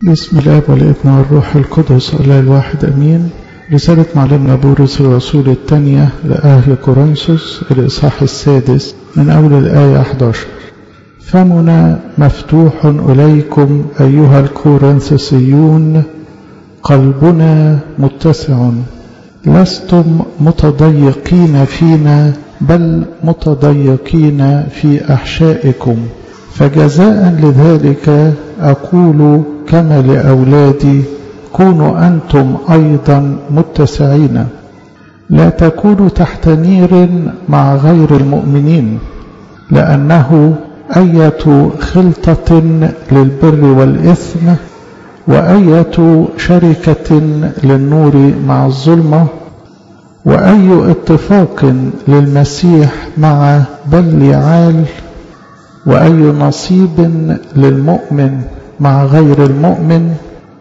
بسم الله والابن والروح القدس الله الواحد أمين رسالة معلمنا بولس الرسول الثانية لأهل كورنثوس الإصحاح السادس من أول الآية 11 فمنا مفتوح إليكم أيها الكورنثوسيون قلبنا متسع لستم متضيقين فينا بل متضيقين في أحشائكم فجزاء لذلك أقول كما لأولادي كونوا أنتم أيضا متسعين لا تكونوا تحت نير مع غير المؤمنين لأنه أية خلطة للبر والإثم وأية شركة للنور مع الظلمة وأي اتفاق للمسيح مع بليعال وأي نصيب للمؤمن مع غير المؤمن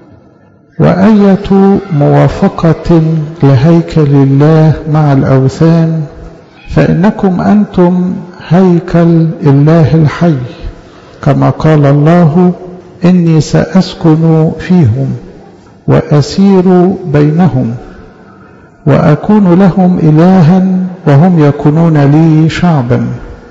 وأية موافقة لهيكل الله مع الأوثان فإنكم أنتم هيكل الله الحي كما قال الله إني سأسكن فيهم وأسير بينهم وأكون لهم إلها وهم يكونون لي شعبا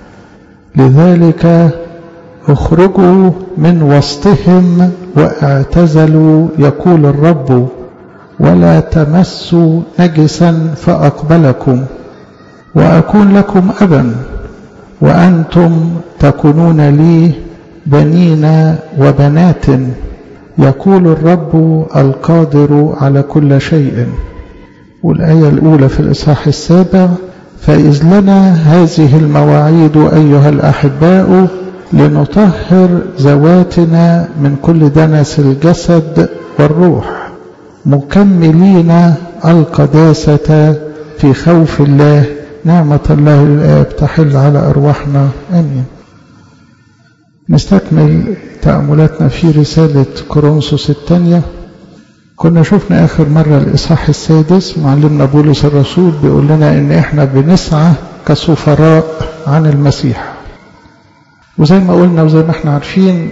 لذلك اخرجوا من وسطهم واعتزلوا يقول الرب ولا تمسوا نجسا فأقبلكم وأكون لكم أبا وأنتم تكونون لي بنين وبنات يقول الرب القادر على كل شيء والآية الأولى في الإصحاح السابع فإذ لنا هذه المواعيد أيها الأحباء لنطهر ذواتنا من كل دنس الجسد والروح مكملين القداسة في خوف الله نعمة الله الآب تحل على أرواحنا آمين نستكمل تأملاتنا في رسالة كورنثوس الثانية كنا شفنا آخر مرة الإصحاح السادس معلمنا بولس الرسول بيقول لنا إن إحنا بنسعى كسفراء عن المسيح وزي ما قلنا وزي ما احنا عارفين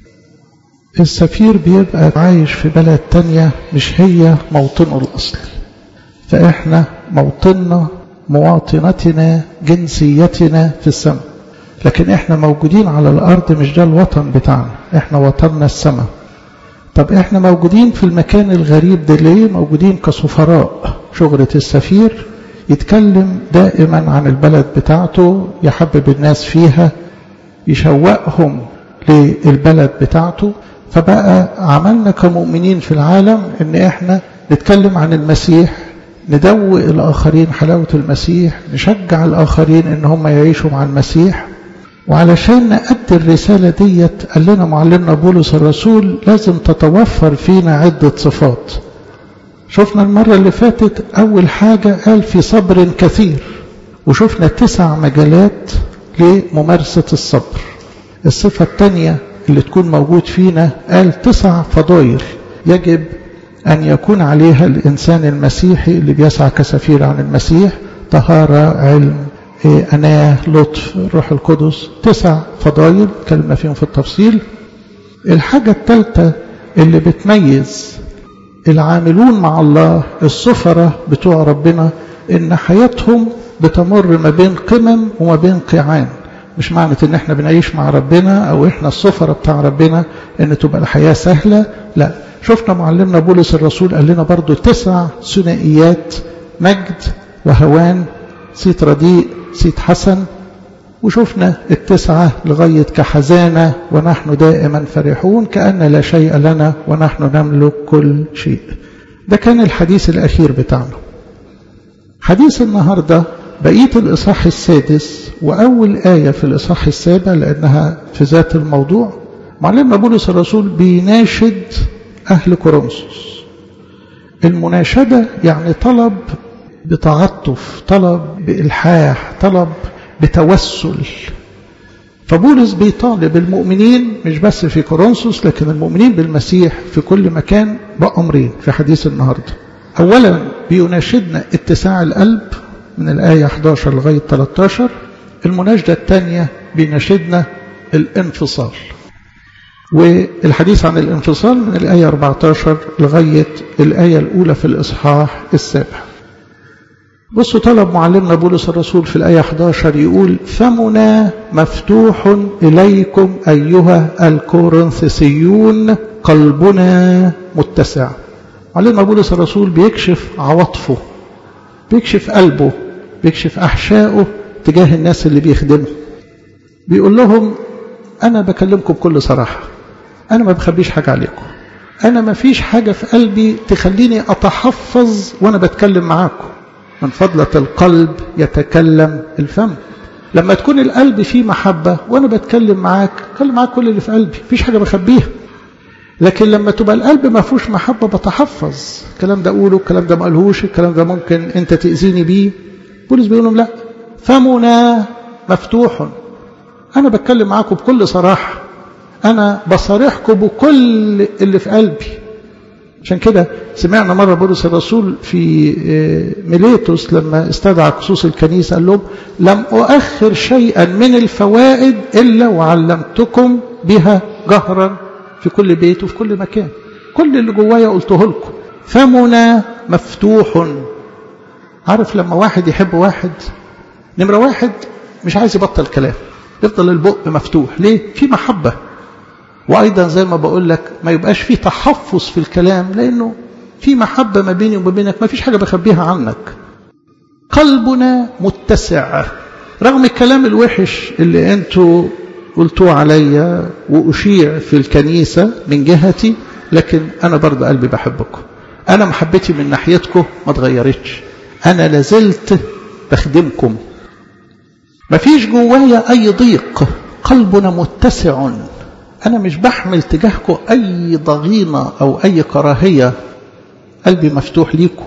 السفير بيبقى عايش في بلد تانية مش هي موطنه الأصلي فإحنا موطننا مواطنتنا جنسيتنا في السماء لكن احنا موجودين على الأرض مش ده الوطن بتاعنا احنا وطننا السماء طب احنا موجودين في المكان الغريب ده ليه موجودين كسفراء شغلة السفير يتكلم دائما عن البلد بتاعته يحبب الناس فيها يشوقهم للبلد بتاعته فبقى عملنا كمؤمنين في العالم ان احنا نتكلم عن المسيح ندوق الاخرين حلاوة المسيح نشجع الاخرين ان هم يعيشوا مع المسيح وعلشان نأدي الرسالة ديت قال لنا معلمنا بولس الرسول لازم تتوفر فينا عدة صفات شفنا المرة اللي فاتت أول حاجة قال في صبر كثير وشفنا تسع مجالات لممارسة الصبر الصفة الثانية اللي تكون موجود فينا قال تسع فضائل يجب أن يكون عليها الإنسان المسيحي اللي بيسعى كسفير عن المسيح طهارة علم أناة لطف الروح القدس تسع فضائل كلمة فيهم في التفصيل الحاجة الثالثة اللي بتميز العاملون مع الله السفرة بتوع ربنا إن حياتهم بتمر ما بين قمم وما بين قيعان مش معنى ان احنا بنعيش مع ربنا او احنا السفرة بتاع ربنا ان تبقى الحياة سهلة لا شفنا معلمنا بولس الرسول قال لنا برضو تسع ثنائيات مجد وهوان صيت رديء صيت حسن وشفنا التسعة لغاية كحزانة ونحن دائما فرحون كأن لا شيء لنا ونحن نملك كل شيء ده كان الحديث الأخير بتاعنا حديث النهاردة بقية الإصحاح السادس وأول آية في الإصحاح السابع لأنها في ذات الموضوع معلمنا بولس الرسول بيناشد أهل كورنثوس المناشدة يعني طلب بتعطف طلب بإلحاح طلب بتوسل فبولس بيطالب المؤمنين مش بس في كورنثوس لكن المؤمنين بالمسيح في كل مكان بأمرين في حديث النهاردة أولا بيناشدنا اتساع القلب من الآية 11 لغاية 13 المناشدة الثانية بيناشدنا الانفصال والحديث عن الانفصال من الآية 14 لغاية الآية الأولى في الإصحاح السابع بصوا طلب معلمنا بولس الرسول في الآية 11 يقول فمنا مفتوح إليكم أيها الكورنثسيون قلبنا متسع معلمنا بولس الرسول بيكشف عواطفه بيكشف قلبه بيكشف أحشائه تجاه الناس اللي بيخدمه بيقول لهم أنا بكلمكم بكل صراحة أنا ما بخبيش حاجة عليكم أنا ما فيش حاجة في قلبي تخليني أتحفظ وأنا بتكلم معاكم من فضلة القلب يتكلم الفم لما تكون القلب فيه محبة وأنا بتكلم معاك بتكلم معاك كل اللي في قلبي مفيش حاجة بخبيها لكن لما تبقى القلب ما فيهوش محبة بتحفظ الكلام ده أقوله الكلام ده ما قالهوش الكلام ده ممكن أنت تأذيني بيه بولس بيقول لهم لا فمنا مفتوح أنا بتكلم معاكم بكل صراحة أنا بصارحكم بكل اللي في قلبي عشان كده سمعنا مرة بولس الرسول في ميليتوس لما استدعى خصوص الكنيسة قال لهم لم أؤخر شيئا من الفوائد إلا وعلمتكم بها جهرا في كل بيت وفي كل مكان كل اللي جوايا قلته لكم فمنا مفتوح عارف لما واحد يحب واحد نمرة واحد مش عايز يبطل كلام يفضل البق مفتوح ليه في محبة وأيضا زي ما بقول لك ما يبقاش في تحفظ في الكلام لأنه في محبة ما بيني وما بينك ما فيش حاجة بخبيها عنك قلبنا متسع رغم الكلام الوحش اللي انتوا قلتوه عليا وأشيع في الكنيسة من جهتي لكن أنا برضه قلبي بحبكم أنا محبتي من ناحيتكم ما اتغيرتش أنا لازلت بخدمكم ما فيش جوايا أي ضيق قلبنا متسع أنا مش بحمل تجاهكم أي ضغينة أو أي كراهية قلبي مفتوح ليكم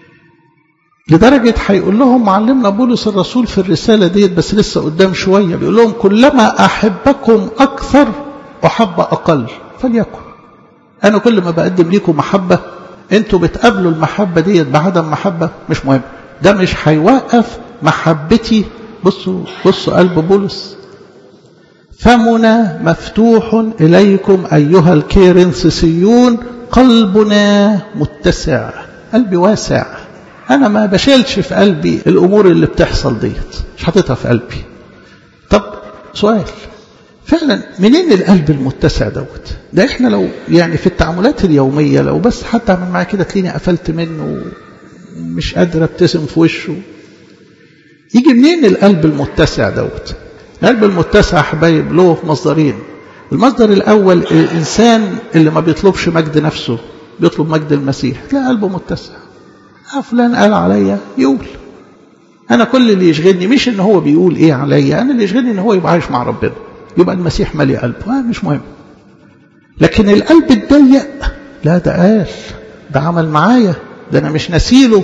لدرجة هيقول لهم معلمنا بولس الرسول في الرسالة ديت بس لسه قدام شوية بيقول لهم كلما أحبكم أكثر أحب أقل فليكن أنا كل ما بقدم ليكم محبة أنتوا بتقابلوا المحبة ديت بعدم محبة مش مهم ده مش هيوقف محبتي بصوا بصوا قلب بولس فمنا مفتوح إليكم أيها الكيرنسيون قلبنا متسع قلبي واسع أنا ما بشيلش في قلبي الأمور اللي بتحصل ديت مش حاططها في قلبي طب سؤال فعلا منين القلب المتسع دوت ده احنا لو يعني في التعاملات اليومية لو بس حتى اعمل معاه كده تلاقيني قفلت منه مش قادر ابتسم في وشه يجي منين القلب المتسع دوت القلب المتسع حبايب له مصدرين المصدر الأول الإنسان اللي ما بيطلبش مجد نفسه بيطلب مجد المسيح تلاقي قلبه متسع فلان قال عليا يقول أنا كل اللي يشغلني مش إن هو بيقول إيه عليا أنا اللي يشغلني إن هو يبقى عايش مع ربنا يبقى المسيح مالي قلبه آه مش مهم لكن القلب الضيق لا ده قال ده عمل معايا ده أنا مش نسيله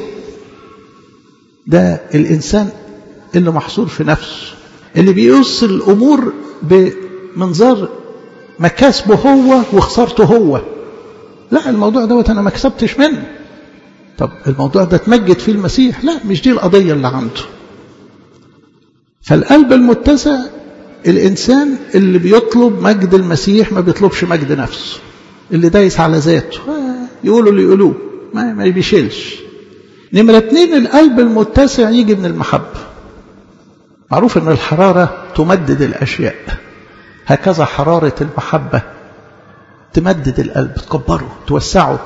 ده الإنسان اللي محصور في نفسه اللي بيوصل الأمور بمنظار مكاسبه هو وخسارته هو لا الموضوع دوت أنا ما كسبتش منه طب الموضوع ده تمجد فيه المسيح لا مش دي القضية اللي عنده فالقلب المتسع الإنسان اللي بيطلب مجد المسيح ما بيطلبش مجد نفسه اللي دايس على ذاته يقولوا اللي يقولوه ما, ما بيشيلش نمرة اتنين القلب المتسع يجي من المحبة معروف ان الحرارة تمدد الأشياء هكذا حرارة المحبة تمدد القلب تكبره توسعه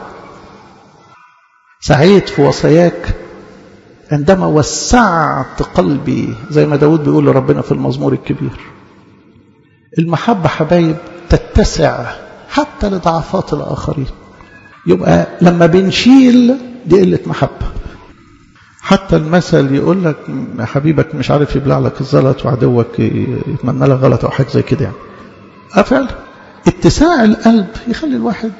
سعيت في وصاياك عندما وسعت قلبي زي ما داود بيقول لربنا في المزمور الكبير المحبة حبايب تتسع حتى لضعفات الآخرين يبقى لما بنشيل دي قلة محبة حتى المثل يقول لك حبيبك مش عارف يبلع لك الزلط وعدوك يتمنى لك غلط او حاجه زي كده يعني. اه فعلا اتساع القلب يخلي الواحد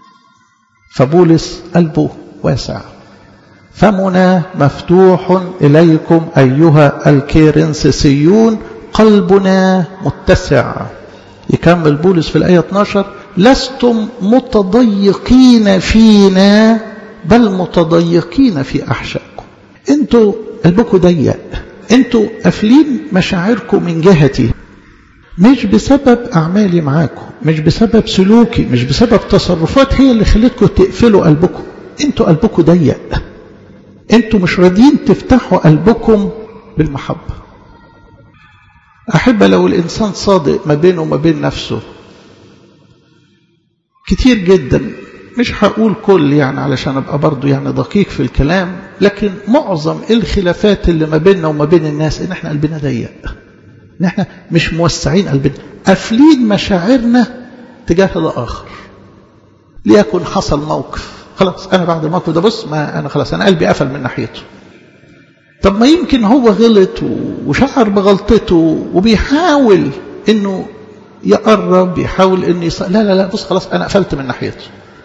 فبولس قلبه واسع فمنا مفتوح إليكم أيها الكيرنسيون قلبنا متسع يكمل بولس في الآية 12 لستم متضيقين فينا بل متضيقين في أحشائكم انتوا قلبكم ضيق انتوا قافلين مشاعركم من جهتي مش بسبب أعمالي معاكم مش بسبب سلوكي مش بسبب تصرفات هي اللي خلتكم تقفلوا قلبكم انتوا قلبكم ضيق انتوا مش راضيين تفتحوا قلبكم بالمحبة أحب لو الإنسان صادق ما بينه وما بين نفسه كتير جدا مش هقول كل يعني علشان ابقى برضو يعني دقيق في الكلام لكن معظم الخلافات اللي ما بيننا وما بين الناس ان احنا قلبنا ضيق ان احنا مش موسعين قلبنا قافلين مشاعرنا تجاه الاخر ليكن حصل موقف خلاص انا بعد الموقف ده بص ما انا خلاص انا قلبي قفل من ناحيته طب ما يمكن هو غلط وشعر بغلطته وبيحاول انه يقرب يحاول انه يص... لا لا لا بص خلاص انا قفلت من ناحيته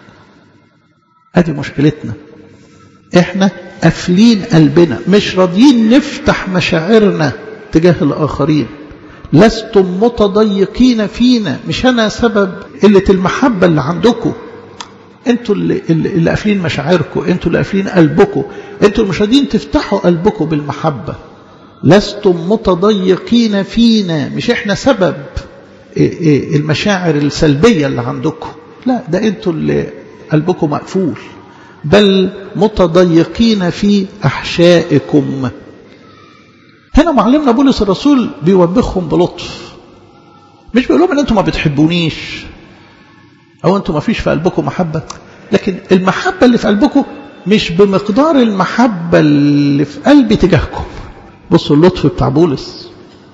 ادي مشكلتنا احنا قافلين قلبنا مش راضيين نفتح مشاعرنا تجاه الاخرين لستم متضيقين فينا مش انا سبب قله المحبه اللي عندكم انتوا اللي, اللي قافلين مشاعركم انتوا اللي قافلين قلبكم انتوا اللي مش راضيين تفتحوا قلبكم بالمحبه لستم متضيقين فينا مش احنا سبب المشاعر السلبيه اللي عندكم لا ده انتوا اللي قلبكم مقفول بل متضيقين في احشائكم هنا معلمنا بولس الرسول بيوبخهم بلطف مش بيقول لهم ان انتم ما بتحبونيش او انتم ما فيش في قلبكم محبه لكن المحبه اللي في قلبكم مش بمقدار المحبه اللي في قلبي تجاهكم بصوا اللطف بتاع بولس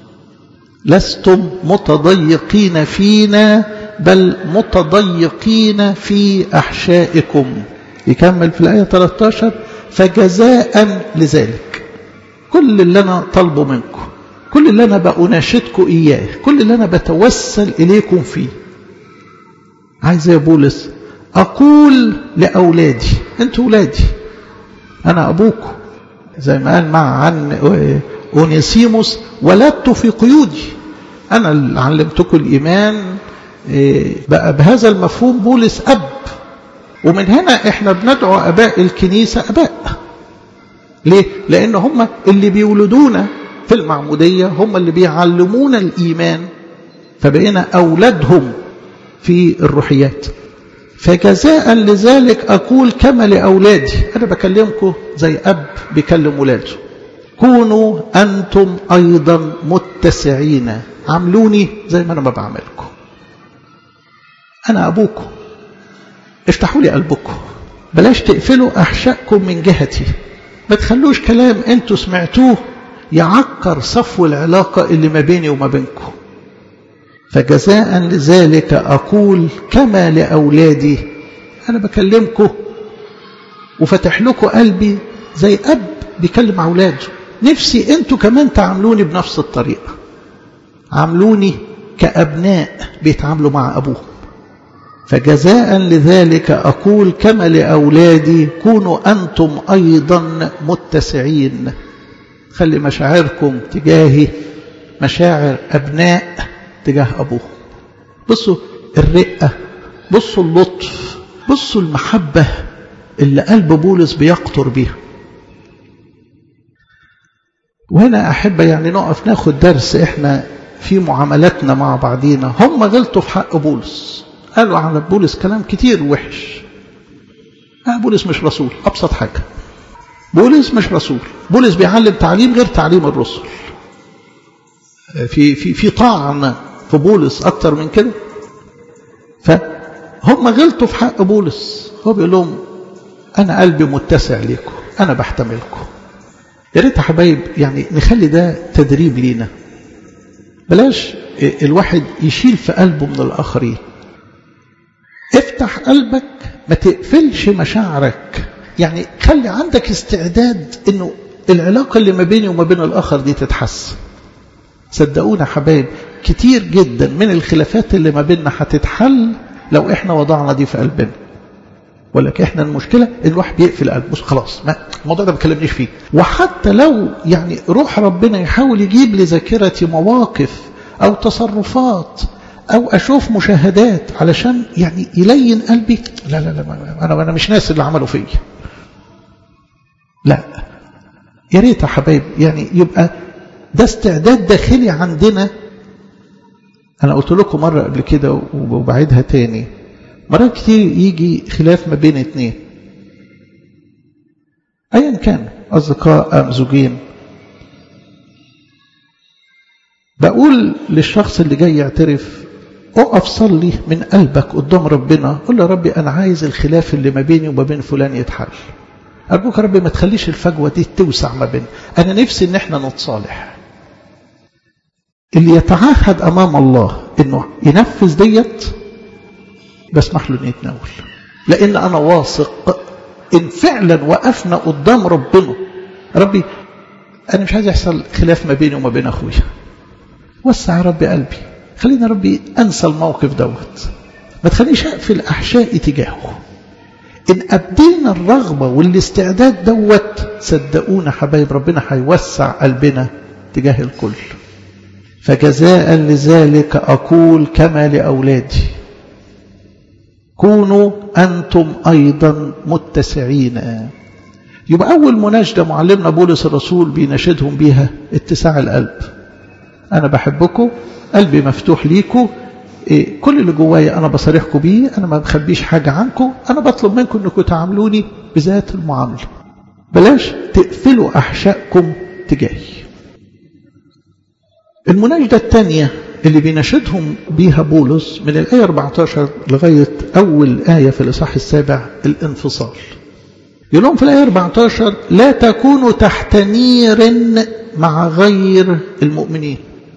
لستم متضيقين فينا بل متضيقين في احشائكم يكمل في الايه 13 فجزاء لذلك كل اللي انا طالبه منكم كل اللي انا بأناشدكم اياه كل اللي انا بتوسل اليكم فيه عايز يا بولس اقول لاولادي انتوا اولادي انا ابوكم زي ما قال مع عن اونيسيموس ولدت في قيودي انا اللي علمتكم الايمان بقى بهذا المفهوم بولس اب ومن هنا احنا بندعو اباء الكنيسه اباء ليه لان هم اللي بيولدونا في المعموديه هم اللي بيعلمونا الايمان فبقينا اولادهم في الروحيات فجزاء لذلك أقول كما لأولادي أنا بكلمكم زي أب بيكلم ولاده كونوا أنتم أيضا متسعين عاملوني زي ما أنا ما بعملكم أنا أبوكم افتحوا لي قلبكم بلاش تقفلوا أحشائكم من جهتي ما تخلوش كلام أنتوا سمعتوه يعكر صفو العلاقة اللي ما بيني وما بينكم فجزاء لذلك أقول كما لأولادي أنا بكلمكم وفتح لكم قلبي زي أب بيكلم أولاده نفسي أنتوا كمان تعاملوني بنفس الطريقة عاملوني كأبناء بيتعاملوا مع أبوهم فجزاء لذلك أقول كما لأولادي كونوا أنتم أيضا متسعين خلي مشاعركم تجاهي مشاعر أبناء تجاه أبوه بصوا الرقة بصوا اللطف بصوا المحبة اللي قلب بولس بيقطر بيها وهنا أحب يعني نقف ناخد درس إحنا في معاملاتنا مع بعضينا هم غلطوا في حق بولس قالوا على بولس كلام كتير وحش آه بولس مش رسول أبسط حاجة بولس مش رسول بولس بيعلم تعليم غير تعليم الرسل في في في طعن في بولس اكتر من كده فهم غلطوا في حق بولس هو بيقول لهم انا قلبي متسع ليكم انا بحتملكم يا ريت يا حبايب يعني نخلي ده تدريب لينا بلاش الواحد يشيل في قلبه من الاخرين افتح قلبك ما تقفلش مشاعرك يعني خلي عندك استعداد انه العلاقه اللي ما بيني وما بين الاخر دي تتحسن صدقونا حبايب كتير جدا من الخلافات اللي ما بيننا هتتحل لو احنا وضعنا دي في قلبنا ولكن احنا المشكله ان الواحد بيقفل قلبه بص خلاص ما الموضوع ده ما بكلمنيش فيه وحتى لو يعني روح ربنا يحاول يجيب لذاكرتي مواقف او تصرفات او اشوف مشاهدات علشان يعني يلين قلبي لا لا لا انا انا مش ناس اللي عملوا فيا لا يا ريت يا حبايب يعني يبقى ده استعداد داخلي عندنا أنا قلت لكم مرة قبل كده وبعيدها تاني مرات كتير يجي خلاف ما بين اتنين أيا كان أصدقاء أم زوجين بقول للشخص اللي جاي يعترف اقف صلي من قلبك قدام ربنا قول له ربي أنا عايز الخلاف اللي ما بيني وما بين فلان يتحل أرجوك يا ربي ما تخليش الفجوة دي توسع ما بين أنا نفسي إن احنا نتصالح اللي يتعهد أمام الله إنه ينفذ ديت بسمح له إنه يتناول لأن أنا واثق إن فعلا وقفنا قدام ربنا ربي أنا مش عايز يحصل خلاف ما بيني وما بين أخويا وسع يا ربي قلبي خلينا ربي أنسى الموقف دوت ما تخليش أقفل أحشائي تجاهه إن أبدينا الرغبة والاستعداد دوت صدقونا حبايب ربنا هيوسع قلبنا تجاه الكل فجزاء لذلك أقول كما لأولادي كونوا أنتم أيضا متسعين يبقى أول مناشدة معلمنا بولس الرسول بيناشدهم بيها اتساع القلب أنا بحبكم قلبي مفتوح ليكم إيه كل اللي جوايا أنا بصارحكم بيه أنا ما بخبيش حاجة عنكم أنا بطلب منكم أنكم تعاملوني بذات المعاملة بلاش تقفلوا أحشائكم تجاهي المناشدة الثانية اللي بيناشدهم بيها بولس من الآية 14 لغاية أول آية في الإصحاح السابع الانفصال يقول لهم في الآية 14 لا تكونوا تحت نير مع غير المؤمنين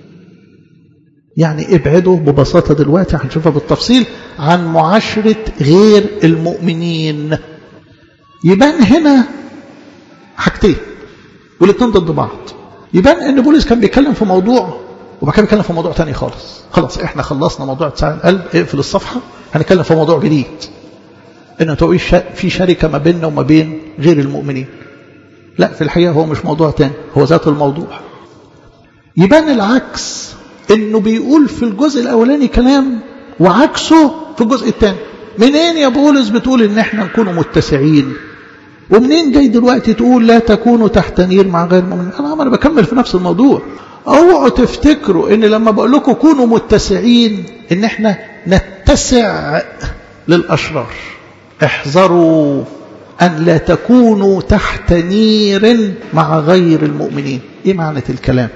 يعني ابعدوا ببساطة دلوقتي هنشوفها بالتفصيل عن معاشرة غير المؤمنين يبان هنا حاجتين والاثنين ضد بعض يبان ان بولس كان بيتكلم في موضوع وبعد كده بيتكلم في موضوع تاني خالص خلاص احنا خلصنا موضوع اتساع القلب اقفل الصفحة هنتكلم في موضوع جديد ان تقول في شركة ما بيننا وما بين غير المؤمنين لا في الحقيقة هو مش موضوع تاني هو ذات الموضوع يبان العكس انه بيقول في الجزء الاولاني كلام وعكسه في الجزء الثاني منين يا بولس بتقول ان احنا نكون متسعين ومنين جاي دلوقتي تقول لا تكونوا تحت نير مع غير المؤمنين انا انا بكمل في نفس الموضوع اوعوا تفتكروا ان لما بقول لكم كونوا متسعين ان احنا نتسع للاشرار احذروا ان لا تكونوا تحت نير مع غير المؤمنين ايه معنى الكلام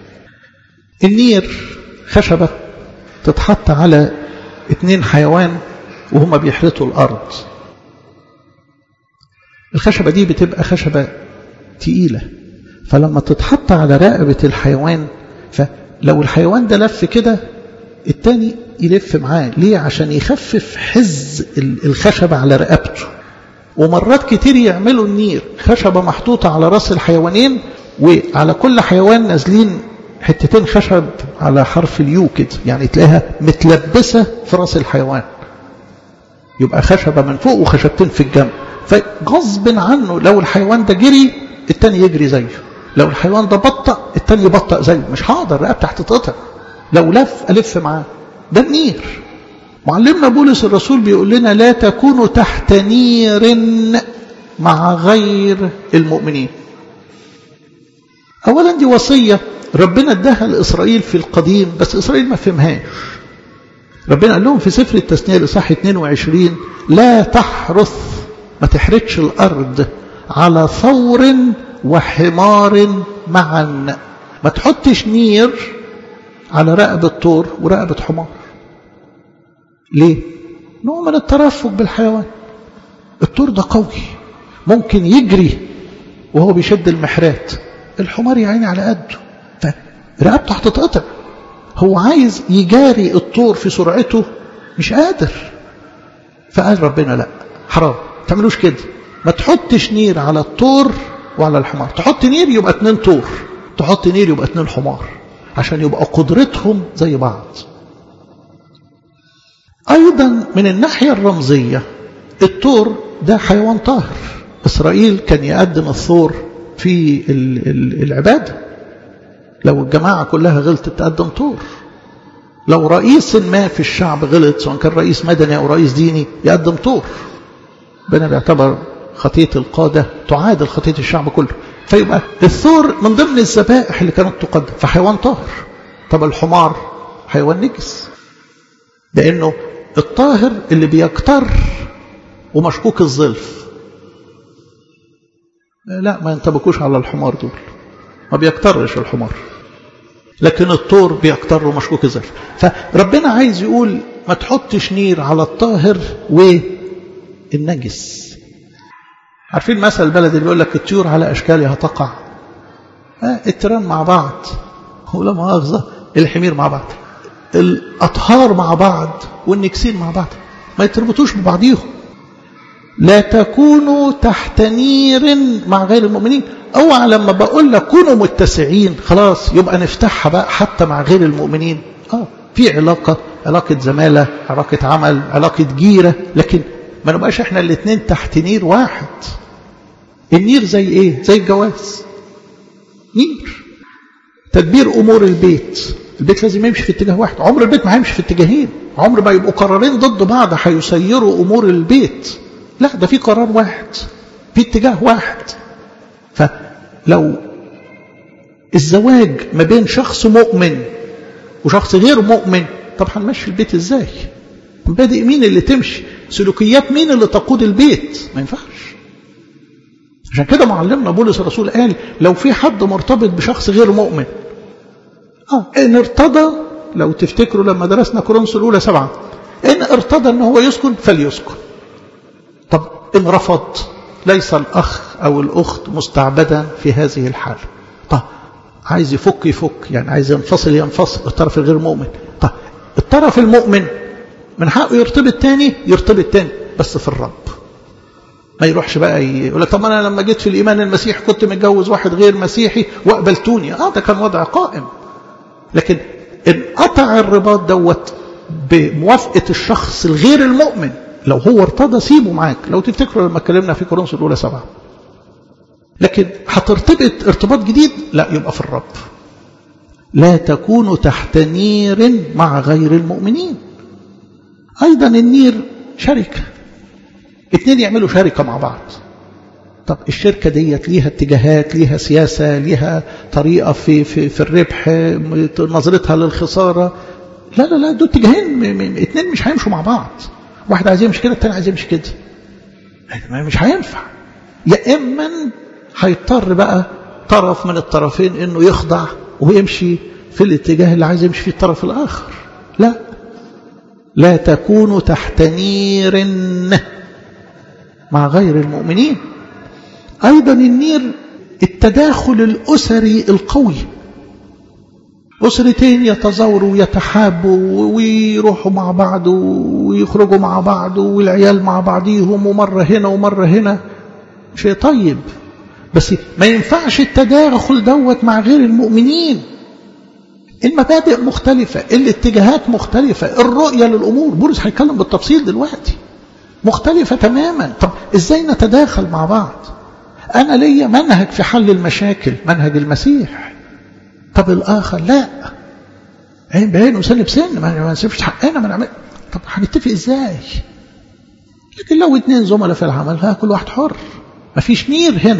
النير خشبة تتحط على اتنين حيوان وهما بيحرثوا الأرض الخشبة دي بتبقى خشبة تقيلة فلما تتحط على رقبة الحيوان فلو الحيوان ده لف كده التاني يلف معاه ليه عشان يخفف حز الخشبة على رقبته ومرات كتير يعملوا النير خشبة محطوطة على راس الحيوانين وعلى كل حيوان نازلين حتتين خشب على حرف اليو كده يعني تلاقيها متلبسة في راس الحيوان يبقى خشبة من فوق وخشبتين في الجنب فغصب عنه لو الحيوان ده جري التاني يجري زيه لو الحيوان ده بطأ التاني يبطأ زيه مش هقدر رقبتي هتتقطع لو لف ألف معاه ده النير معلمنا بولس الرسول بيقول لنا لا تكونوا تحت نير مع غير المؤمنين أولا دي وصية ربنا اداها لإسرائيل في القديم بس إسرائيل ما فهمهاش ربنا قال لهم في سفر التثنية لصح 22 لا تحرث ما تحرثش الأرض على ثور وحمار معا ما تحطش نير على رقبة طور ورقبة حمار ليه؟ نوع من الترفق بالحيوان الطور ده قوي ممكن يجري وهو بيشد المحرات الحمار يعيني على قده فرقبته هتتقطع هو عايز يجاري الطور في سرعته مش قادر فقال ربنا لا حرام تعملوش كده ما تحطش نير على الطور وعلى الحمار تحط نير يبقى اتنين طور تحط نير يبقى اتنين حمار عشان يبقى قدرتهم زي بعض أيضا من الناحية الرمزية الطور ده حيوان طاهر إسرائيل كان يقدم الثور في العبادة لو الجماعة كلها غلطت تقدم طور لو رئيس ما في الشعب غلط سواء كان رئيس مدني أو رئيس ديني يقدم طور ربنا بيعتبر خطية القادة تعادل خطية الشعب كله فيبقى الثور من ضمن الذبائح اللي كانت تقدم فحيوان طاهر طب الحمار حيوان نجس لأنه الطاهر اللي بيكتر ومشكوك الظلف لا ما ينطبقوش على الحمار دول ما بيكترش الحمار لكن الطور بيكتر ومشكوك الظلف فربنا عايز يقول ما تحطش نير على الطاهر والنجس عارفين مثل البلد اللي بيقول لك الطيور على اشكالها تقع آه التيران مع بعض ولا مؤاخذه الحمير مع بعض الاطهار مع بعض والنكسين مع بعض ما يتربطوش ببعضيهم لا تكونوا تحت نير مع غير المؤمنين اوعى لما بقول لك كونوا متسعين خلاص يبقى نفتحها بقى حتى مع غير المؤمنين اه في علاقه علاقه زماله علاقه عمل علاقه جيره لكن ما نبقاش احنا الاثنين تحت نير واحد النير زي ايه زي الجواز نير تدبير امور البيت البيت لازم يمشي في اتجاه واحد عمر البيت ما هيمشي في اتجاهين عمر ما يبقوا قرارين ضد بعض هيسيروا امور البيت لا ده في قرار واحد في اتجاه واحد فلو الزواج ما بين شخص مؤمن وشخص غير مؤمن طب هنمشي البيت ازاي مبادئ مين اللي تمشي سلوكيات مين اللي تقود البيت ما ينفعش عشان كده معلمنا بولس الرسول قال لو في حد مرتبط بشخص غير مؤمن اه ان ارتضى لو تفتكروا لما درسنا كورنثوس الاولى سبعه ان ارتضى ان هو يسكن فليسكن طب ان رفض ليس الاخ او الاخت مستعبدا في هذه الحال طب عايز يفك يفك يعني عايز ينفصل ينفصل الطرف الغير مؤمن طب الطرف المؤمن من حقه يرتبط تاني يرتبط تاني بس في الرب ما يروحش بقى يقول لك طب انا لما جيت في الايمان المسيحي كنت متجوز واحد غير مسيحي وقبلتوني اه ده كان وضع قائم لكن ان قطع الرباط دوت بموافقه الشخص الغير المؤمن لو هو ارتضى سيبه معاك لو تفتكروا لما اتكلمنا في كورنثوس الاولى سبعه لكن هترتبط ارتباط جديد لا يبقى في الرب لا تكونوا تحت نير مع غير المؤمنين ايضا النير شركه اتنين يعملوا شركه مع بعض طب الشركة ديت ليها اتجاهات ليها سياسة ليها طريقة في, في, في الربح نظرتها للخسارة لا لا لا دول اتجاهين اتنين مش هيمشوا مع بعض واحد عايز يمشي كده التاني عايز يمشي كده مش هينفع يا اما هيضطر بقى طرف من الطرفين انه يخضع ويمشي في الاتجاه اللي عايز يمشي فيه الطرف الاخر لا لا تكونوا تحت نير مع غير المؤمنين أيضا النير التداخل الأسري القوي أسرتين يتزاوروا ويتحابوا ويروحوا مع بعض ويخرجوا مع بعض والعيال مع بعضيهم ومرة هنا ومرة هنا شيء طيب بس ما ينفعش التداخل دوت مع غير المؤمنين المبادئ مختلفة الاتجاهات مختلفة الرؤية للأمور بولس هيتكلم بالتفصيل دلوقتي مختلفة تماما طب ازاي نتداخل مع بعض أنا ليا منهج في حل المشاكل منهج المسيح طب الآخر لا عين بعين وسن بسن ما نسيبش حقنا ما نعمل طب هنتفق ازاي لكن لو اتنين زملاء في العمل ها كل واحد حر مفيش نير هنا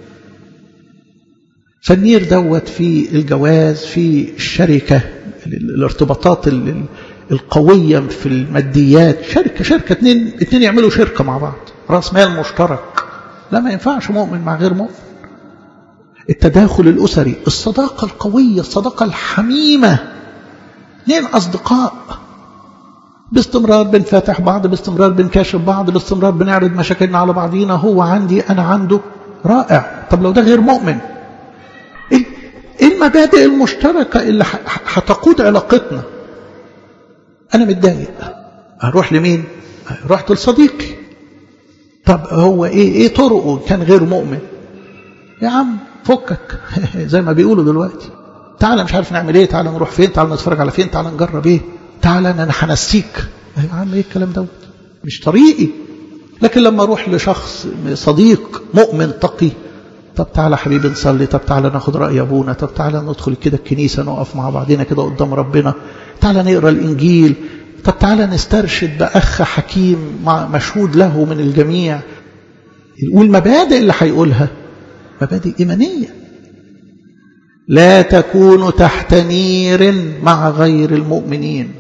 فالنير دوت في الجواز في الشركة الارتباطات القوية في الماديات شركة شركة اتنين, اتنين يعملوا شركة مع بعض راس مال مشترك لا ما ينفعش مؤمن مع غير مؤمن التداخل الأسري الصداقة القوية الصداقة الحميمة اثنين أصدقاء باستمرار بنفتح بعض باستمرار بنكاشف بعض باستمرار بنعرض مشاكلنا على بعضينا هو عندي أنا عنده رائع طب لو ده غير مؤمن ايه المبادئ المشتركة اللي هتقود علاقتنا أنا متضايق أروح لمين رحت لصديقي طب هو إيه إيه طرقه كان غير مؤمن يا عم فكك زي ما بيقولوا دلوقتي تعالى مش عارف نعمل ايه تعالى نروح فين تعالى نتفرج على فين تعالى نجرب ايه تعالى انا هنسيك يا عم ايه الكلام دوت مش طريقي لكن لما اروح لشخص صديق مؤمن تقي طب تعالى حبيبي نصلي طب تعالى ناخد رأي أبونا طب تعالى ندخل كده الكنيسة نقف مع بعضنا كده قدام ربنا تعالى نقرأ الإنجيل طب تعالى نسترشد بأخ حكيم مع مشهود له من الجميع والمبادئ اللي هيقولها مبادئ إيمانية لا تكونوا تحت نير مع غير المؤمنين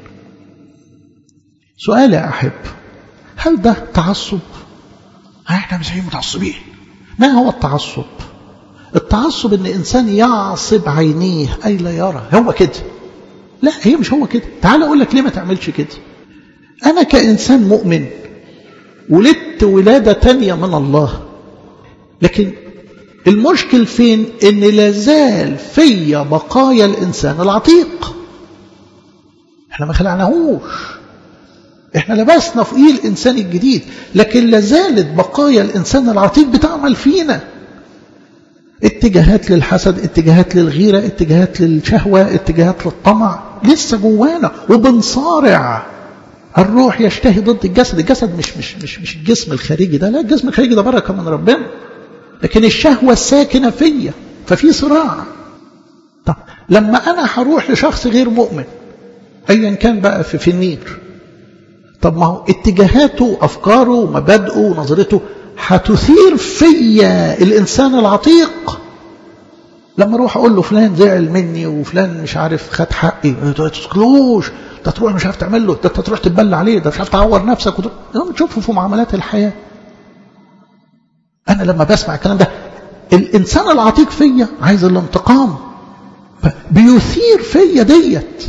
سؤال يا أحب هل ده تعصب احنا مسيحيين متعصبين ما هو التعصب التعصب ان انسان يعصب عينيه اي لا يرى هو كده لا هي مش هو كده تعال اقول لك ليه ما تعملش كده انا كانسان مؤمن ولدت ولاده تانية من الله لكن المشكل فين ان لازال فيا بقايا الانسان العتيق احنا ما خلعناهوش احنا لبسنا فوقيه الانسان الجديد لكن لازالت بقايا الانسان العتيق بتعمل فينا اتجاهات للحسد اتجاهات للغيرة اتجاهات للشهوة اتجاهات للطمع لسه جوانا وبنصارع الروح يشتهي ضد الجسد الجسد مش مش مش مش الجسم الخارجي ده لا الجسم الخارجي ده بركة من ربنا لكن الشهوة الساكنة فيا ففي صراع طب لما أنا هروح لشخص غير مؤمن أيا كان بقى في, في النير طب ما هو اتجاهاته أفكاره مبادئه ونظرته هتثير فيا الإنسان العتيق لما اروح اقول له فلان زعل مني وفلان مش عارف خد حقي ما تسكلوش ده تروح مش عارف تعمل له ده انت تروح تتبلى عليه ده مش عارف تعور نفسك وتروح تشوفه في معاملات الحياه انا لما بسمع الكلام ده الانسان العتيق فيا عايز الانتقام بيثير فيا ديت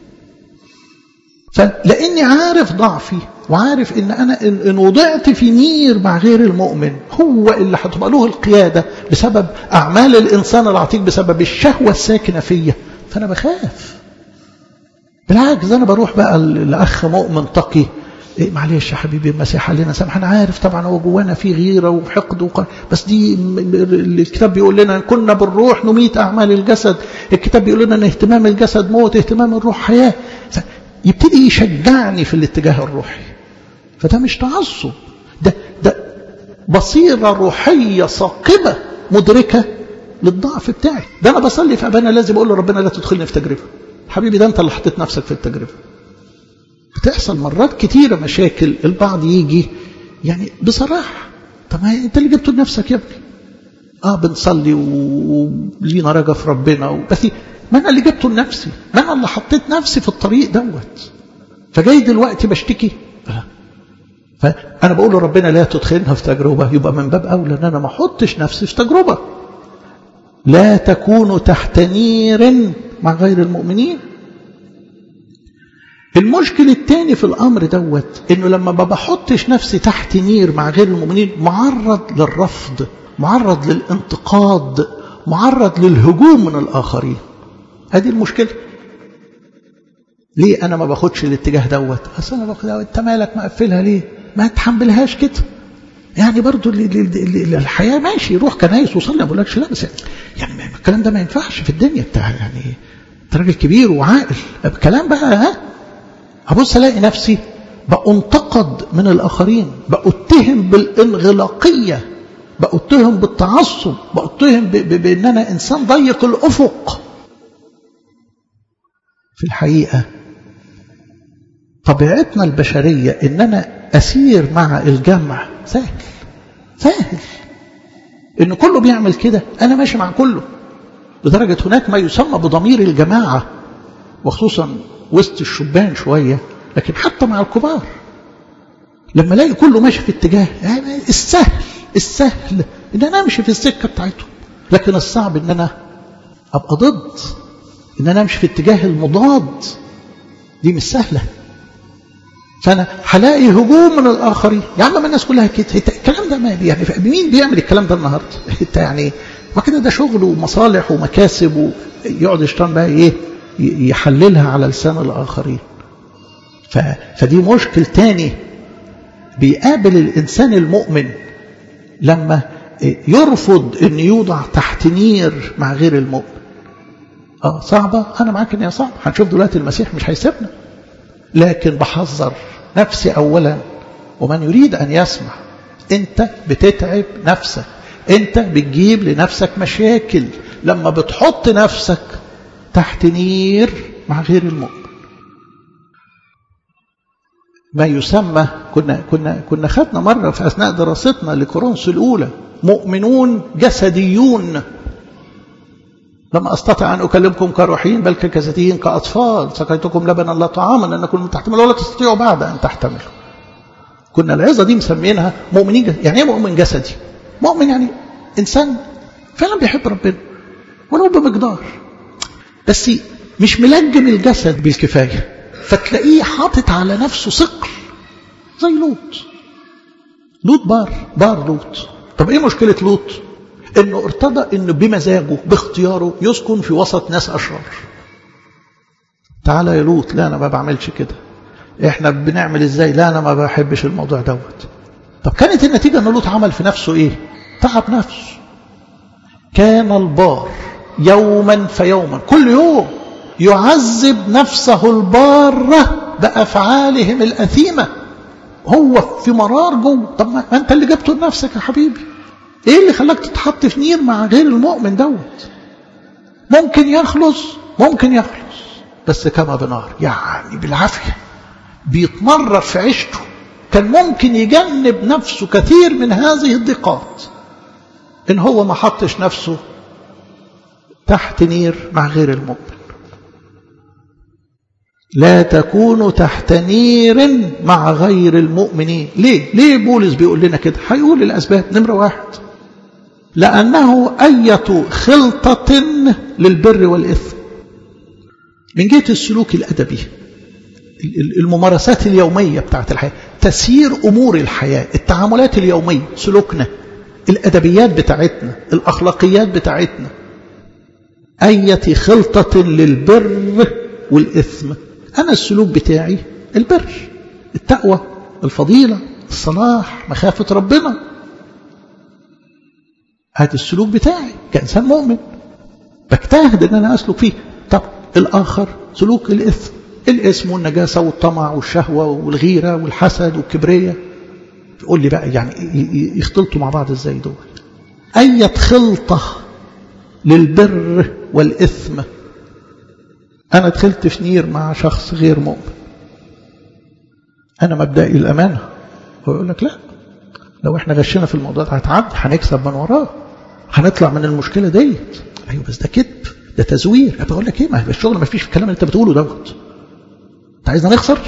فلاني عارف ضعفي وعارف ان انا ان وضعت في نير مع غير المؤمن هو اللي هتبقى له القياده بسبب اعمال الانسان العتيق بسبب الشهوه الساكنه فيا فانا بخاف بالعكس انا بروح بقى لاخ مؤمن تقي إيه معلش يا حبيبي المسيح علينا سامح انا عارف طبعا هو جوانا في غيره وحقد وق... بس دي الكتاب بيقول لنا كنا بالروح نميت اعمال الجسد الكتاب بيقول لنا ان اهتمام الجسد موت اهتمام الروح حياه يبتدي يشجعني في الاتجاه الروحي فده مش تعصب ده ده بصيرة روحية ثاقبة مدركة للضعف بتاعي ده أنا بصلي في أبانا لازم أقول لربنا لا تدخلني في تجربة حبيبي ده أنت اللي حطيت نفسك في التجربة بتحصل مرات كتيرة مشاكل البعض يجي يعني بصراحة طب ما أنت اللي جبته لنفسك يا ابني اه بنصلي ولينا رجا في ربنا بس ما انا اللي جبته لنفسي ما انا اللي حطيت نفسي في الطريق دوت فجاي دلوقتي بشتكي فانا بقول لربنا لا تدخلنا في تجربه يبقى من باب اولى ان انا ما احطش نفسي في تجربه لا تكونوا تحت نير مع غير المؤمنين المشكل الثاني في الامر دوت انه لما ما بحطش نفسي تحت نير مع غير المؤمنين معرض للرفض معرض للانتقاد معرض للهجوم من الاخرين هذه المشكله ليه انا ما باخدش الاتجاه دوت اصل انا باخد انت مالك مقفلها ليه ما تحملهاش كده يعني برضو الحياه ماشي روح كنايس وصلي ما بقولكش لا بس يعني الكلام ده ما ينفعش في الدنيا بتاع يعني انت راجل كبير وعاقل الكلام بقى ها ابص الاقي نفسي بأنتقد من الاخرين بأتهم بالانغلاقيه بأتهم بالتعصب بأتهم بان انا انسان ضيق الافق في الحقيقه طبيعتنا البشريه ان انا اسير مع الجمع سهل سهل ان كله بيعمل كده انا ماشي مع كله لدرجه هناك ما يسمى بضمير الجماعه وخصوصا وسط الشبان شويه لكن حتى مع الكبار لما الاقي كله ماشي في اتجاه يعني السهل السهل ان انا امشي في السكه بتاعته لكن الصعب ان انا ابقى ضد ان انا امشي في اتجاه المضاد دي مش سهله فانا هلاقي هجوم من الاخرين يا عم ما الناس كلها كده الكلام ده ما يعني مين بيعمل الكلام ده النهارده انت يعني ما كده ده شغل ومصالح ومكاسب ويقعد الشيطان بقى ايه يحللها على لسان الاخرين ف... فدي مشكل تاني بيقابل الانسان المؤمن لما يرفض ان يوضع تحت نير مع غير المؤمن اه صعبه انا معاك ان هي صعبه هنشوف دلوقتي المسيح مش هيسيبنا لكن بحذر نفسي اولا ومن يريد ان يسمع انت بتتعب نفسك انت بتجيب لنفسك مشاكل لما بتحط نفسك تحت نير مع غير المؤمن ما يسمى كنا كنا كنا خدنا مره في اثناء دراستنا لكورنثوس الاولى مؤمنون جسديون لما أستطيع أن أكلمكم كروحين بل كجسديين كأطفال سقيتكم لبنا لا طعاما أنكم تحتملوا ولا تستطيعوا بعد أن تحتملوا كنا العظة دي مسمينها مؤمنين جسدي. يعني ايه مؤمن جسدي مؤمن يعني إنسان فعلا بيحب ربنا ولو بمقدار بس مش ملجم الجسد بالكفاية فتلاقيه حاطط على نفسه ثقل زي لوط لوط بار بار لوط طب ايه مشكلة لوط انه ارتضى انه بمزاجه باختياره يسكن في وسط ناس اشرار تعالى يا لوط لا انا ما بعملش كده احنا بنعمل ازاي لا انا ما بحبش الموضوع دوت طب كانت النتيجة ان لوط عمل في نفسه ايه تعب نفسه كان البار يوما فيوما كل يوم يعذب نفسه البارة بأفعالهم الأثيمة هو في مرار جوه طب ما أنت اللي جبته لنفسك يا حبيبي إيه اللي خلاك تتحط في نير مع غير المؤمن دوت ممكن يخلص ممكن يخلص بس كما بنار يعني بالعافية بيتمرر في عيشته كان ممكن يجنب نفسه كثير من هذه الضيقات إن هو ما حطش نفسه تحت نير مع غير المؤمن لا تكونوا تحت نير مع غير المؤمنين ليه؟ ليه بولس بيقول لنا كده هيقول الأسباب نمرة واحد لأنه أية خلطة للبر والإثم من جهة السلوك الأدبي الممارسات اليومية بتاعت الحياة تسيير أمور الحياة التعاملات اليومية سلوكنا الأدبيات بتاعتنا الأخلاقيات بتاعتنا أية خلطة للبر والإثم أنا السلوك بتاعي البر التقوى الفضيلة الصلاح مخافة ربنا هذا السلوك بتاعي كإنسان مؤمن بجتهد أن أنا أسلك فيه طب الآخر سلوك الإثم الإثم والنجاسة والطمع والشهوة والغيرة والحسد والكبرية يقول لي بقى يعني يختلطوا مع بعض ازاي دول أية خلطة للبر والإثم أنا دخلت في نير مع شخص غير مؤمن أنا مبدئي الأمانة هو يقول لك لا لو احنا غشنا في الموضوع ده هتعدي هنكسب من وراه هنطلع من المشكلة ديت أيوة بس ده كذب ده تزوير بقول لك ايه ما هو الشغل ما فيش في الكلام اللي انت بتقوله دوت انت عايزنا نخسر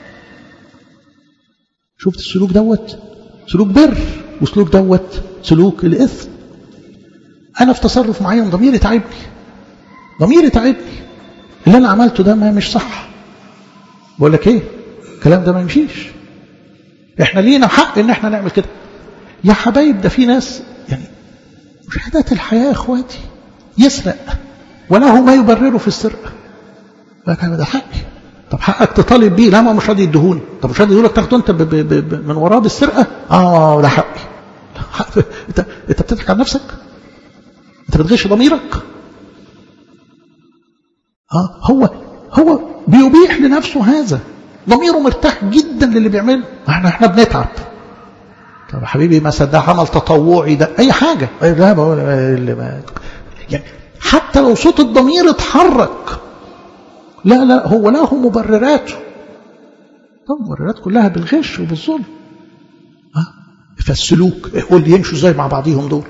شفت السلوك دوت سلوك بر وسلوك دوت سلوك الإثم أنا في تصرف معين ضميري تعبني ضميري تعبني اللي أنا عملته ده ما مش صح بقول لك إيه الكلام ده ما يمشيش إحنا لينا حق إن إحنا نعمل كده يا حبايب ده في ناس يعني مشاهدات الحياة يا إخواتي يسرق وله ما يبرره في السرقة ده حقي طب حقك تطالب بيه لا ما مش راضي يديهوني طب مش راضي يقول لك تاخده انت ب ب ب من وراه بالسرقه اه ده حقي حق. انت انت بتضحك على نفسك انت بتغش ضميرك اه هو هو بيبيح لنفسه هذا ضميره مرتاح جدا للي بيعمله احنا احنا بنتعب طب يا حبيبي مثلا ده عمل تطوعي ده اي حاجه لا بقول اللي ما يعني حتى لو صوت الضمير اتحرك لا لا هو له مبرراته طب المبررات كلها بالغش وبالظلم ها فالسلوك قول يمشوا ازاي مع بعضيهم دول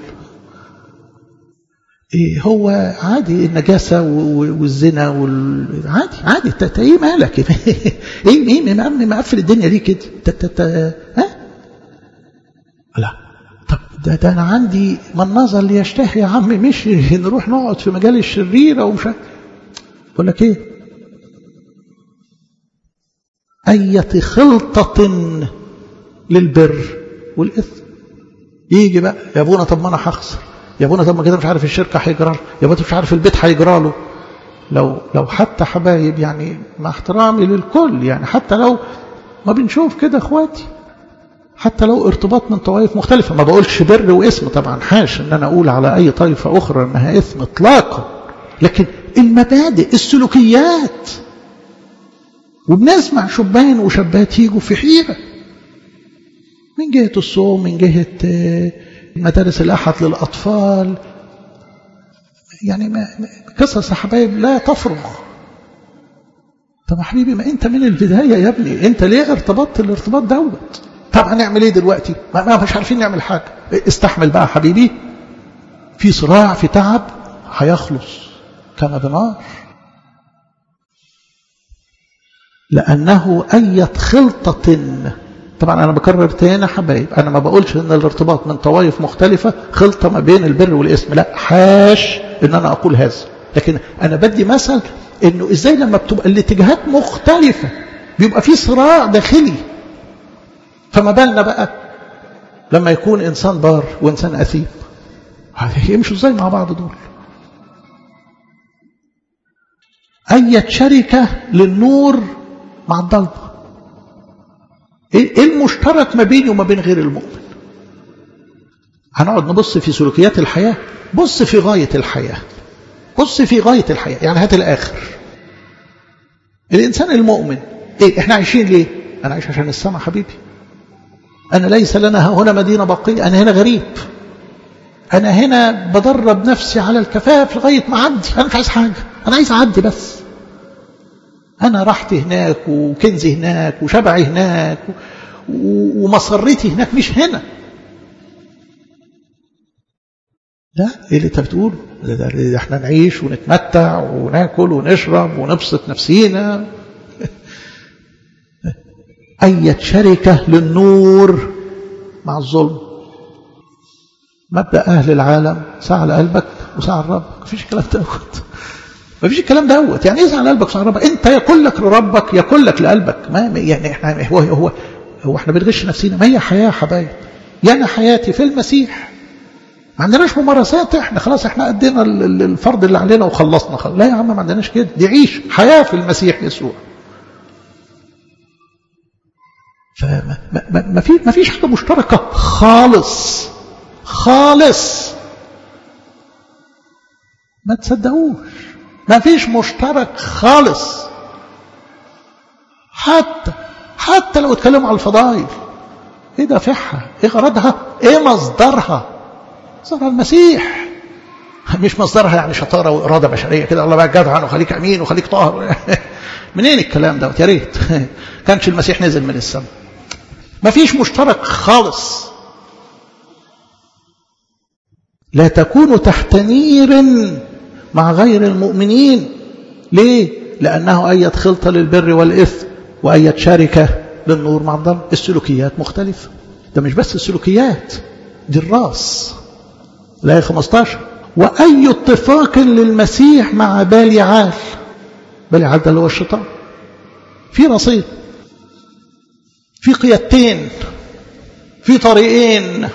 إيه هو عادي النجاسة والزنا وال... عادي عادي انت ايه مالك ايه ايه مقفل الدنيا ليه كده تت ها لا طب ده, ده انا عندي من نظر ليشتهي يا عم مش نروح نقعد في مجال الشريره ومش بقول لك ايه أية خلطة للبر والإثم يجي بقى يا ابونا طب ما أنا هخسر يا ابونا طب ما كده مش عارف الشركة هيجرى له يا ابونا مش عارف البيت هيجرى له لو لو حتى حبايب يعني مع احترامي للكل يعني حتى لو ما بنشوف كده اخواتي حتى لو ارتباط من طوائف مختلفة ما بقولش بر واسم طبعا حاش ان انا اقول على اي طائفة اخرى انها اسم اطلاقا لكن المبادئ السلوكيات وبنسمع شبان وشابات يجوا في حيرة من جهة الصوم من جهة مدارس الأحد للأطفال يعني ما قصص يا حبايب لا تفرغ طب يا حبيبي ما انت من البداية يا ابني انت ليه ارتبطت الارتباط دوت طب هنعمل ايه دلوقتي ما, ما مش عارفين نعمل حاجة استحمل بقى حبيبي في صراع في تعب هيخلص كما بنار لأنه أية خلطة طبعا أنا بكرر تاني حبايب أنا ما بقولش إن الارتباط من طوائف مختلفة خلطة ما بين البر والاسم لا حاش إن أنا أقول هذا لكن أنا بدي مثل إنه إزاي لما بتبقى الاتجاهات مختلفة بيبقى في صراع داخلي فما بالنا بقى لما يكون إنسان بار وإنسان أثيم هيمشوا إزاي مع بعض دول أي شركة للنور مع الضلمة ايه المشترك ما بيني وما بين غير المؤمن هنقعد نبص في سلوكيات الحياة بص في غاية الحياة بص في غاية الحياة يعني هات الآخر الإنسان المؤمن إيه إحنا عايشين ليه أنا عايش عشان السماء حبيبي أنا ليس لنا هنا مدينة بقية أنا هنا غريب أنا هنا بدرب نفسي على الكفاف لغاية ما أعدي أنا مش عايز حاجة أنا عايز أعدي بس أنا راحتي هناك وكنزي هناك وشبعي هناك ومسرتي هناك مش هنا لا ايه اللي انت بتقوله ده, ده, ده احنا نعيش ونتمتع وناكل ونشرب ونبسط نفسينا أي شركة للنور مع الظلم مبدأ أهل العالم ساعة لقلبك وساعة لربك مفيش الكلام دوت مفيش الكلام دوت يعني ايه ساعة لقلبك وساعة لربك انت يكون لك لربك يكون لك لقلبك ما يعني احنا هو هو هو احنا بنغش نفسنا ما هي حياة يا حبايب يعني حياتي في المسيح ما عندناش ممارسات احنا خلاص احنا ادينا الفرض اللي علينا وخلصنا خلاص. لا يا عم ما عندناش كده دي عيش حياة في المسيح يسوع فما ما ما في ما فيش حاجة مشتركة خالص خالص ما تصدقوش ما فيش مشترك خالص حتى حتى لو اتكلموا على الفضائل ايه دافعها ايه غرضها ايه مصدرها مصدرها المسيح مش مصدرها يعني شطاره واراده بشريه كده الله بقى جدع وخليك امين وخليك طاهر منين الكلام ده يا ريت كانش المسيح نزل من السماء ما فيش مشترك خالص لا تكونوا تحت نير مع غير المؤمنين ليه لأنه أية خلطة للبر والإثم وأية شركة للنور مع الضل السلوكيات مختلفة ده مش بس السلوكيات دي الراس الآية 15 وأي اتفاق للمسيح مع باليعال باليعال ده اللي هو الشيطان في رصيد في قيادتين في طريقين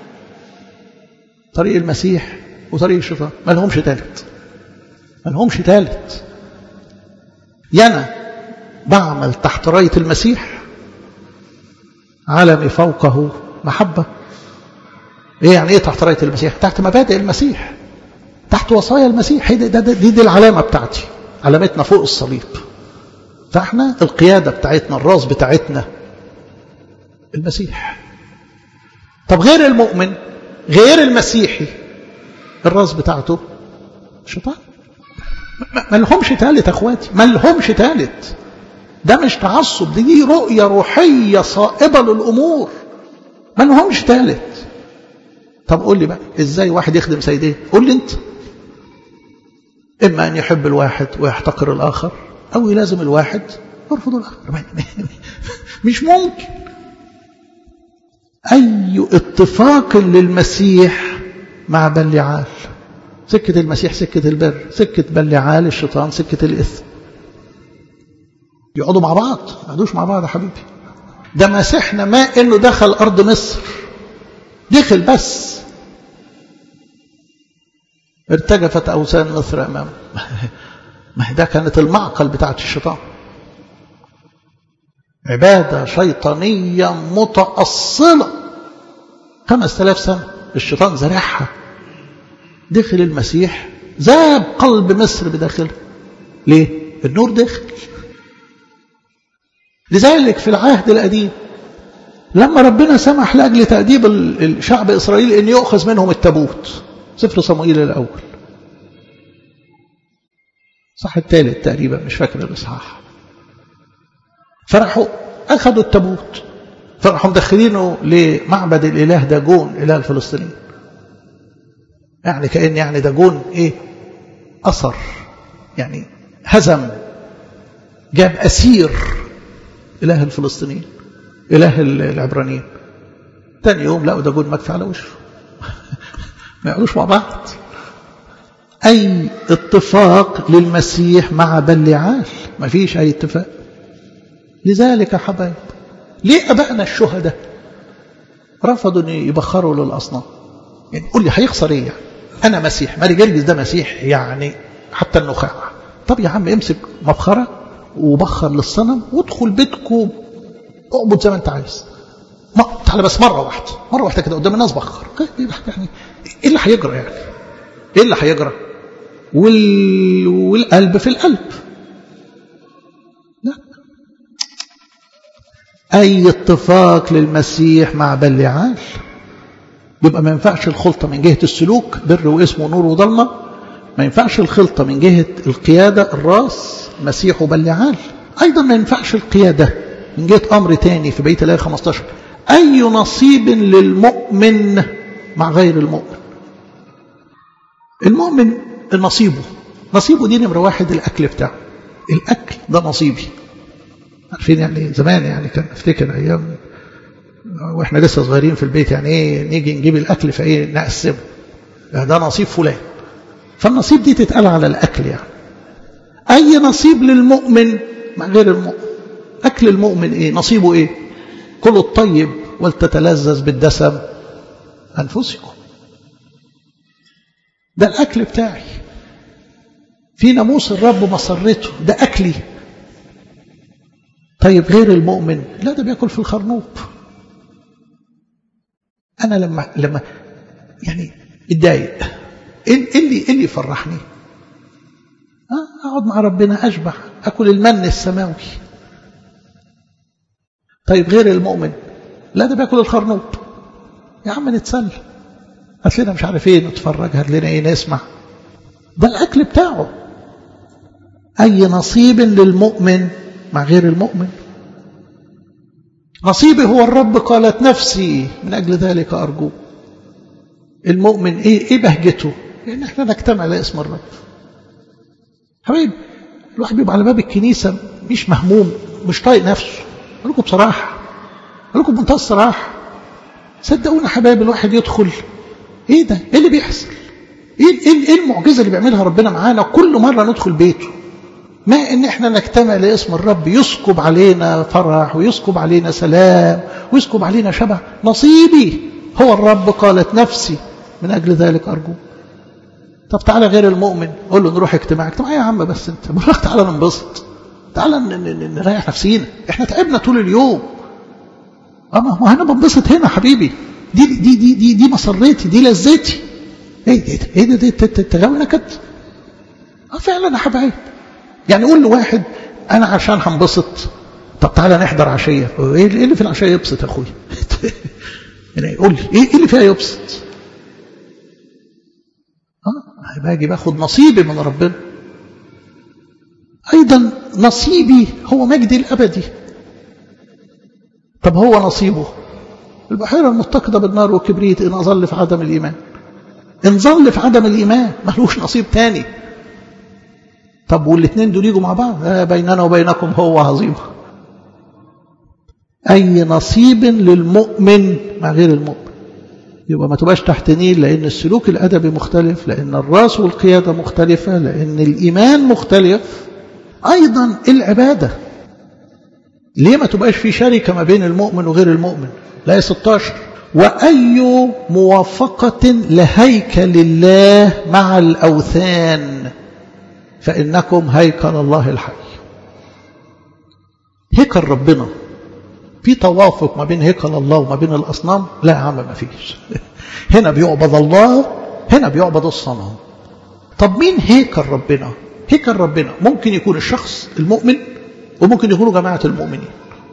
طريق المسيح وطريق الشيطان ما لهمش ثالث ما لهمش ثالث يانا بعمل تحت راية المسيح علمي فوقه محبة ايه يعني ايه تحت راية المسيح تحت مبادئ المسيح تحت وصايا المسيح دي, دي, دي, دي العلامة بتاعتي علامتنا فوق الصليب فاحنا القيادة بتاعتنا الراس بتاعتنا المسيح طب غير المؤمن غير المسيحي الراس بتاعته الشيطان ما لهمش ثالث اخواتي ما لهمش ثالث ده مش تعصب دي رؤية روحية صائبة للأمور ما لهمش ثالث طب قول لي بقى ازاي واحد يخدم سيدين قول لي انت اما ان يحب الواحد ويحتقر الاخر او يلازم الواحد ويرفض الاخر مش ممكن اي اتفاق للمسيح مع بلعال سكة المسيح سكة البر سكة بلعال الشيطان سكة الإثم يقعدوا مع بعض ما يقعدوش مع بعض يا حبيبي ده مسيحنا ما انه دخل ارض مصر دخل بس ارتجفت اوثان مصر امامه ما ده كانت المعقل بتاعت الشيطان عبادة شيطانية متأصلة خمس تلاف سنة الشيطان زرعها دخل المسيح ذاب قلب مصر بداخله ليه؟ النور دخل لذلك في العهد القديم لما ربنا سمح لأجل تأديب الشعب إسرائيل أن يؤخذ منهم التابوت سفر صموئيل الأول صح الثالث تقريبا مش فاكر الإصحاح فرحوا أخذوا التابوت فرحوا مدخلينه لمعبد الإله داجون إله الفلسطينيين يعني كأن يعني داجون إيه أثر يعني هزم جاب أسير إله الفلسطينيين إله العبرانيين تاني يوم لقوا داجون مكفي على وشه ما يقعدوش مع بعض أي اتفاق للمسيح مع بلعال ما فيش أي اتفاق لذلك يا حبايب ليه أبائنا الشهداء رفضوا أن يبخروا للأصنام يعني قول لي هيخسر إيه يعني أنا مسيح مالي جرجس ده مسيح يعني حتى النخاع طب يا عم امسك مبخرة وبخر للصنم وادخل بيتكم اعبد زي ما انت عايز ما تعالى بس مرة واحدة مرة واحدة كده قدام الناس بخر يعني ايه اللي هيجرى يعني ايه اللي هيجرى وال... والقلب في القلب لا أي اتفاق للمسيح مع بلعال يبقى ما ينفعش الخلطة من جهة السلوك بر واسم ونور وضلمة ما ينفعش الخلطة من جهة القيادة الراس مسيح وبلعال أيضا ما ينفعش القيادة من جهة أمر تاني في بيت الله 15 أي نصيب للمؤمن مع غير المؤمن المؤمن نصيبه نصيبه دي نمرة واحد الأكل بتاعه الأكل ده نصيبي عارفين يعني زمان يعني كان افتكر أيام واحنا لسه صغيرين في البيت يعني ايه نيجي نجيب الأكل فايه نقسمه ده نصيب فلان فالنصيب دي تتقال على الأكل يعني أي نصيب للمؤمن مع غير المؤمن أكل المؤمن إيه نصيبه إيه كلوا الطيب ولتتلذذ بالدسم أنفسكم ده الأكل بتاعي في ناموس الرب مسرته ده أكلي طيب غير المؤمن لا ده بياكل في الخرنوب أنا لما لما يعني اتضايق ايه اللي ايه اللي يفرحني اقعد مع ربنا اشبع اكل المن السماوي طيب غير المؤمن لا ده بياكل الخرنوب يا عم نتسلى هات لنا مش عارف ايه نتفرج هات لنا ايه نسمع ده الاكل بتاعه اي نصيب للمؤمن مع غير المؤمن نصيبي هو الرب قالت نفسي من اجل ذلك ارجو المؤمن ايه ايه بهجته لان احنا نجتمع لاسم الرب حبيب الواحد بيبقى على باب الكنيسه مش مهموم مش طايق نفسه اقول لكم بصراحه اقول لكم بمنتهى الصراحه صدقونا حبايب الواحد يدخل ايه ده ايه اللي بيحصل ايه ايه, إيه المعجزه اللي بيعملها ربنا معانا كل مره ندخل بيته ما ان احنا نجتمع لاسم الرب يسكب علينا فرح ويسكب علينا سلام ويسكب علينا شبع نصيبي هو الرب قالت نفسي من أجل ذلك أرجو طب تعالى غير المؤمن قول له نروح اجتماع اجتماع يا عم بس انت بقول لك تعالى ننبسط تعالى نريح نفسينا احنا تعبنا طول اليوم اما ما انا بنبسط هنا حبيبي دي دي دي دي, دي مسرتي دي لذتي ايه ده ايه ده, ده, ده تغاوي نكد اه فعلا يا حبايب يعني قول لواحد انا عشان هنبسط طب تعالى نحضر عشيه ايه اللي في العشيه يبسط يا اخويا يعني قول لي ايه اللي فيها يبسط اه باجي باخد نصيبي من ربنا ايضا نصيبي هو مجدي الابدي طب هو نصيبه البحيره المتقده بالنار والكبريت ان اظل في عدم الايمان ان ظل في عدم الايمان ملوش نصيب تاني طب والاثنين دول يجوا مع بعض آه بيننا وبينكم هو عظيم أي نصيب للمؤمن مع غير المؤمن يبقى ما تبقاش تحت نيل لأن السلوك الأدبي مختلف لأن الراس والقيادة مختلفة لأن الإيمان مختلف أيضا العبادة ليه ما تبقاش في شركة ما بين المؤمن وغير المؤمن لا 16 وأي موافقة لهيكل الله مع الأوثان فإنكم هيكل الله الحي هيكل ربنا في توافق ما بين هيكل الله وما بين الأصنام لا يا عم ما فيش هنا بيعبد الله هنا بيعبد الصنم طب مين هيكل ربنا هيكل ربنا ممكن يكون الشخص المؤمن وممكن يكونوا جماعة المؤمنين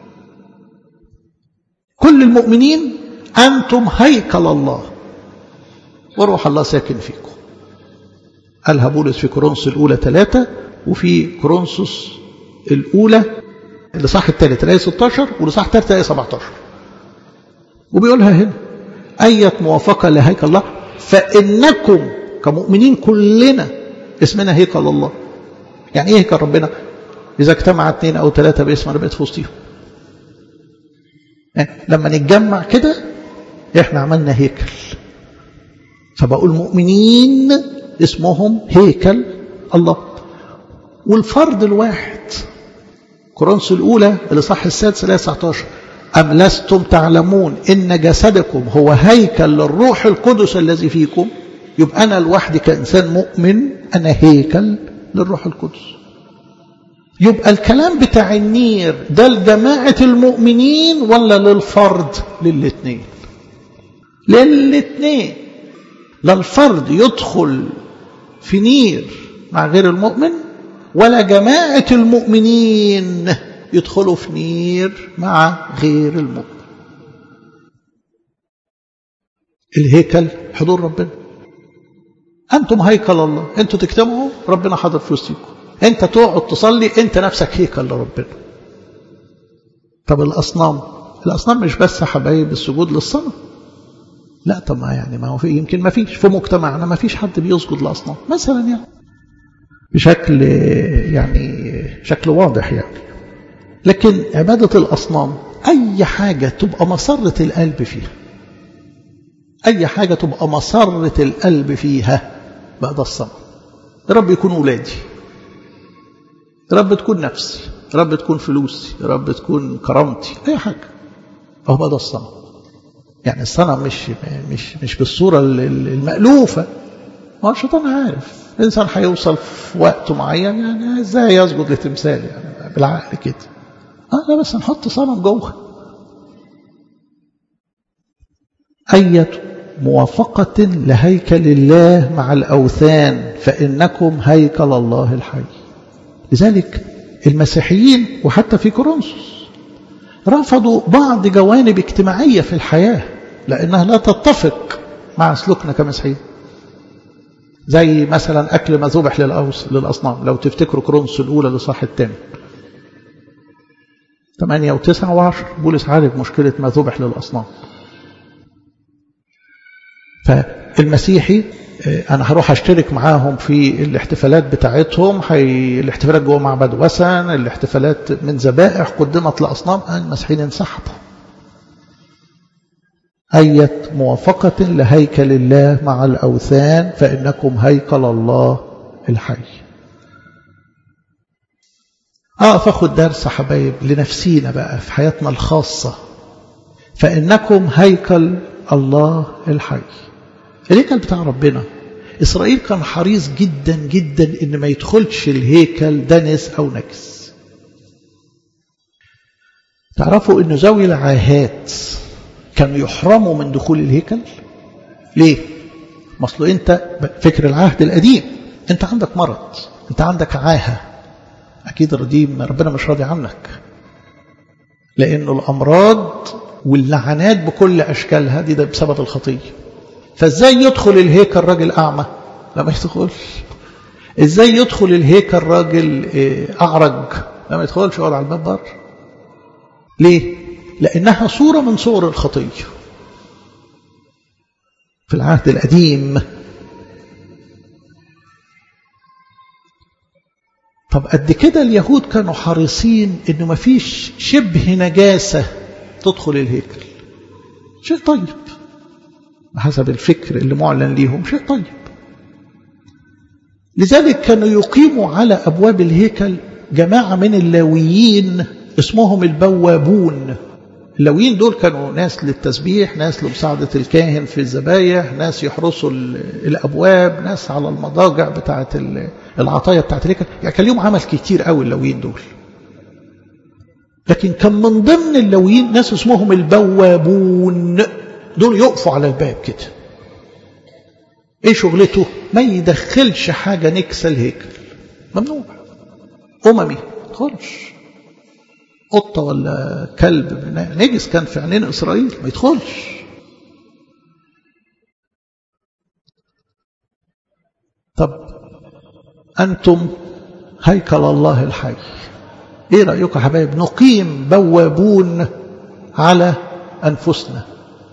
كل المؤمنين أنتم هيكل الله وروح الله ساكن فيكم قالها بولس في كورنثوس الأولى ثلاثة وفي كورنثوس الأولى الإصحاح الثالث الآية 16 والإصحاح الثالث الآية 17 وبيقولها هنا أية موافقة لهيكل الله فإنكم كمؤمنين كلنا اسمنا هيكل الله يعني ايه هيكل ربنا اذا اجتمع اثنين او ثلاثه باسم انا بقيت في وسطيهم لما نتجمع كده احنا عملنا هيكل فبقوا المؤمنين اسمهم هيكل الله والفرد الواحد كورنثوس الأولى الإصحاح السادس الآية 19 أم لستم تعلمون إن جسدكم هو هيكل للروح القدس الذي فيكم يبقى أنا لوحدي كإنسان مؤمن أنا هيكل للروح القدس يبقى الكلام بتاع النير ده لجماعة المؤمنين ولا للفرد للاثنين للاثنين لا الفرد يدخل في نير مع غير المؤمن ولا جماعة المؤمنين يدخلوا في نير مع غير المؤمن الهيكل حضور ربنا أنتم هيكل الله أنتوا تجتمعوا ربنا حاضر في وسطكم أنت تقعد تصلي أنت نفسك هيكل لربنا طب الأصنام الأصنام مش بس حبايب السجود للصنم لا طب ما يعني ما هو في يمكن ما فيش في مجتمعنا ما فيش حد بيسجد لأصنام مثلا يعني بشكل يعني شكل واضح يعني لكن عبادة الأصنام أي حاجة تبقى مسرة القلب فيها أي حاجة تبقى مسرة القلب فيها بقى ده الصنم رب يكون ولادي رب تكون نفسي رب تكون فلوسي رب تكون كرامتي أي حاجة فهو بقى ده الصنم يعني الصنم مش مش مش بالصورة المألوفة ما هو الشيطان عارف الإنسان هيوصل في وقت معين يعني ازاي يسجد لتمثال يعني بالعقل كده اه لا بس نحط صنم جوه أية موافقة لهيكل الله مع الأوثان فإنكم هيكل الله الحي لذلك المسيحيين وحتى في كورنثوس رفضوا بعض جوانب اجتماعية في الحياة لأنها لا تتفق مع سلوكنا كمسيحيين زي مثلا أكل ما ذبح للأصنام لو تفتكروا كورنثوس الأولى لصح الثامن 8 و9 و10 بولس عارف مشكلة ما ذبح للأصنام فالمسيحي أنا هروح أشترك معاهم في الاحتفالات بتاعتهم حي... الاحتفالات جوه معبد وثن الاحتفالات من ذبائح قدمت لأصنام المسيحيين انسحبوا أية موافقة لهيكل الله مع الأوثان فإنكم هيكل الله الحي أقف أخد درس حبايب لنفسينا بقى في حياتنا الخاصة فإنكم هيكل الله الحي الهيكل بتاع ربنا إسرائيل كان حريص جدا جدا إن ما يدخلش الهيكل دنس أو نجس تعرفوا إن ذوي العاهات كانوا يحرموا من دخول الهيكل ليه مصله انت فكر العهد القديم انت عندك مرض انت عندك عاهة اكيد رديم ربنا مش راضي عنك لانه الامراض واللعنات بكل اشكالها دي ده بسبب الخطيه فازاي يدخل الهيكل راجل اعمى لا ما يدخلش ازاي يدخل الهيكل راجل اعرج لا ما يدخلش يقعد على الباب بره ليه لأنها صورة من صور الخطية في العهد القديم طب قد كده اليهود كانوا حريصين انه ما فيش شبه نجاسة تدخل الهيكل شيء طيب بحسب الفكر اللي معلن ليهم شيء طيب لذلك كانوا يقيموا على أبواب الهيكل جماعة من اللاويين اسمهم البوابون اللويين دول كانوا ناس للتسبيح ناس لمساعدة الكاهن في الذبايح ناس يحرسوا الأبواب ناس على المضاجع بتاعة العطايا بتاعة الهيكل يعني كان ليهم عمل كتير قوي اللويين دول لكن كان من ضمن اللويين ناس اسمهم البوابون دول يقفوا على الباب كده ايه شغلته ما يدخلش حاجة نكسة الهيكل ممنوع أممي تدخلش قطة ولا كلب نجس كان في عينين إسرائيل ما يدخلش طب أنتم هيكل الله الحي إيه رأيكم يا حبايب نقيم بوابون على أنفسنا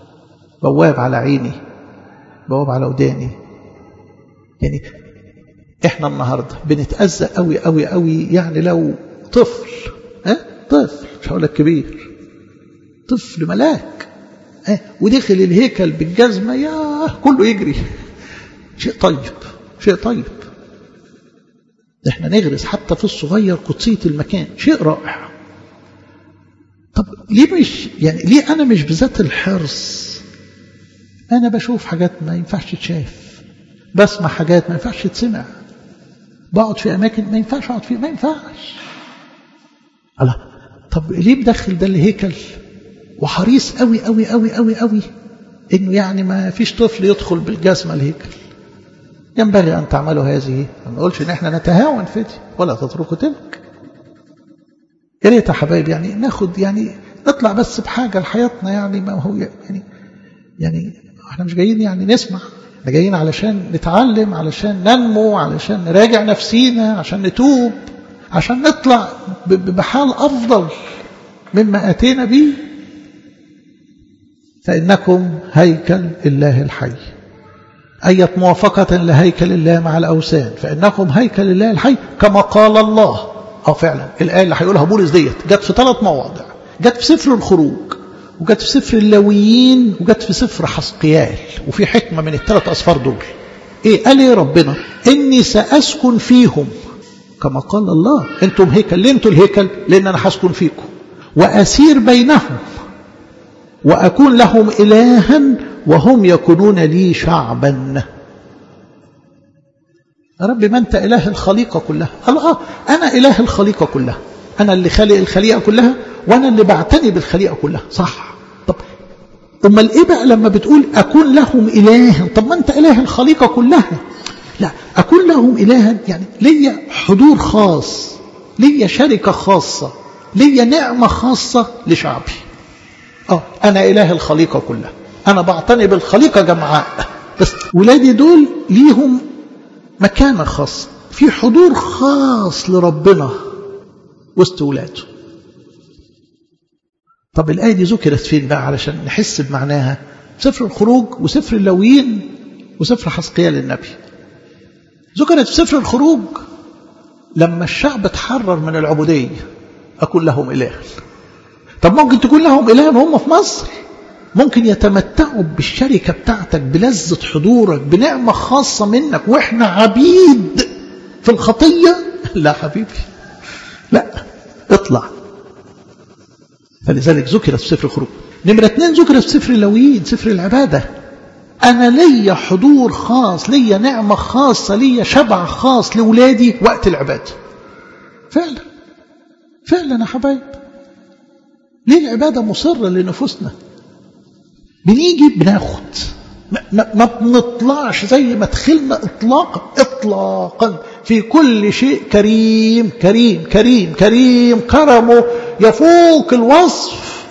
بواب على عيني بواب على وداني يعني احنا النهارده بنتأذى قوي قوي قوي يعني لو طفل ها طفل مش هقول لك كبير طفل ملاك ها ودخل الهيكل بالجزمه ياه كله يجري شيء طيب شيء طيب احنا نغرس حتى في الصغير قدسيه المكان شيء رائع طب ليه مش يعني ليه انا مش بذات الحرص انا بشوف حاجات ما ينفعش تشاف بسمع حاجات ما ينفعش تسمع بقعد في اماكن ما ينفعش اقعد فيها ما ينفعش الله طب ليه مدخل ده الهيكل وحريص قوي قوي قوي قوي قوي انه يعني ما فيش طفل يدخل بالجزمه الهيكل ينبغي ان تعملوا هذه ما نقولش ان احنا نتهاون في دي ولا تتركوا تلك يا ريت يا حبايبي يعني ناخد يعني نطلع بس بحاجه لحياتنا يعني ما هو يعني يعني احنا مش جايين يعني نسمع احنا جايين علشان نتعلم علشان ننمو علشان نراجع نفسينا عشان نتوب عشان نطلع بحال افضل مما اتينا به فانكم هيكل الله الحي أية موافقة لهيكل الله مع الأوثان فإنكم هيكل الله الحي كما قال الله أو فعلا الآية اللي هيقولها بولس ديت جت في ثلاث مواضع جت في سفر الخروج وجت في سفر اللاويين وجت في سفر حسقيال وفي حكمة من الثلاث أصفار دول إيه قال إيه ربنا إني سأسكن فيهم كما قال الله أنتم هيكل ليه أنتم الهيكل لأن أنا هسكن فيكم وأسير بينهم وأكون لهم إلها وهم يكونون لي شعبا يا رب ما أنت إله الخليقة كلها قال آه أنا إله الخليقة كلها أنا اللي خالق الخليقة كلها وأنا اللي بعتني بالخليقة كلها صح طب أمال إيه بقى لما بتقول أكون لهم إلها طب ما أنت إله الخليقة كلها لا أكون لهم إلها يعني ليا حضور خاص ليا شركة خاصة ليا نعمة خاصة لشعبي اه انا اله الخليقه كلها انا بعتني بالخليقه جمعاء بس ولادي دول ليهم مكانه خاصه في حضور خاص لربنا وسط ولاده طب الايه دي ذكرت فين بقى علشان نحس بمعناها سفر الخروج وسفر اللويين وسفر حسقيال النبي ذكرت في سفر الخروج لما الشعب اتحرر من العبوديه اكون لهم اله طب ممكن تكون لهم إله هم في مصر ممكن يتمتعوا بالشركة بتاعتك بلذة حضورك بنعمة خاصة منك وإحنا عبيد في الخطية لا حبيبي لا اطلع فلذلك ذكرت في سفر الخروج نمرة اثنين ذكرت في سفر اللويين سفر العبادة أنا ليا حضور خاص ليا نعمة خاصة ليا شبع خاص لولادي وقت العبادة فعلا فعلا يا حبايب ليه العبادة مصرة لنفوسنا بنيجي بناخد ما, ما, ما بنطلعش زي ما دخلنا اطلاقا اطلاقا في كل شيء كريم كريم كريم كريم كرمه يفوق الوصف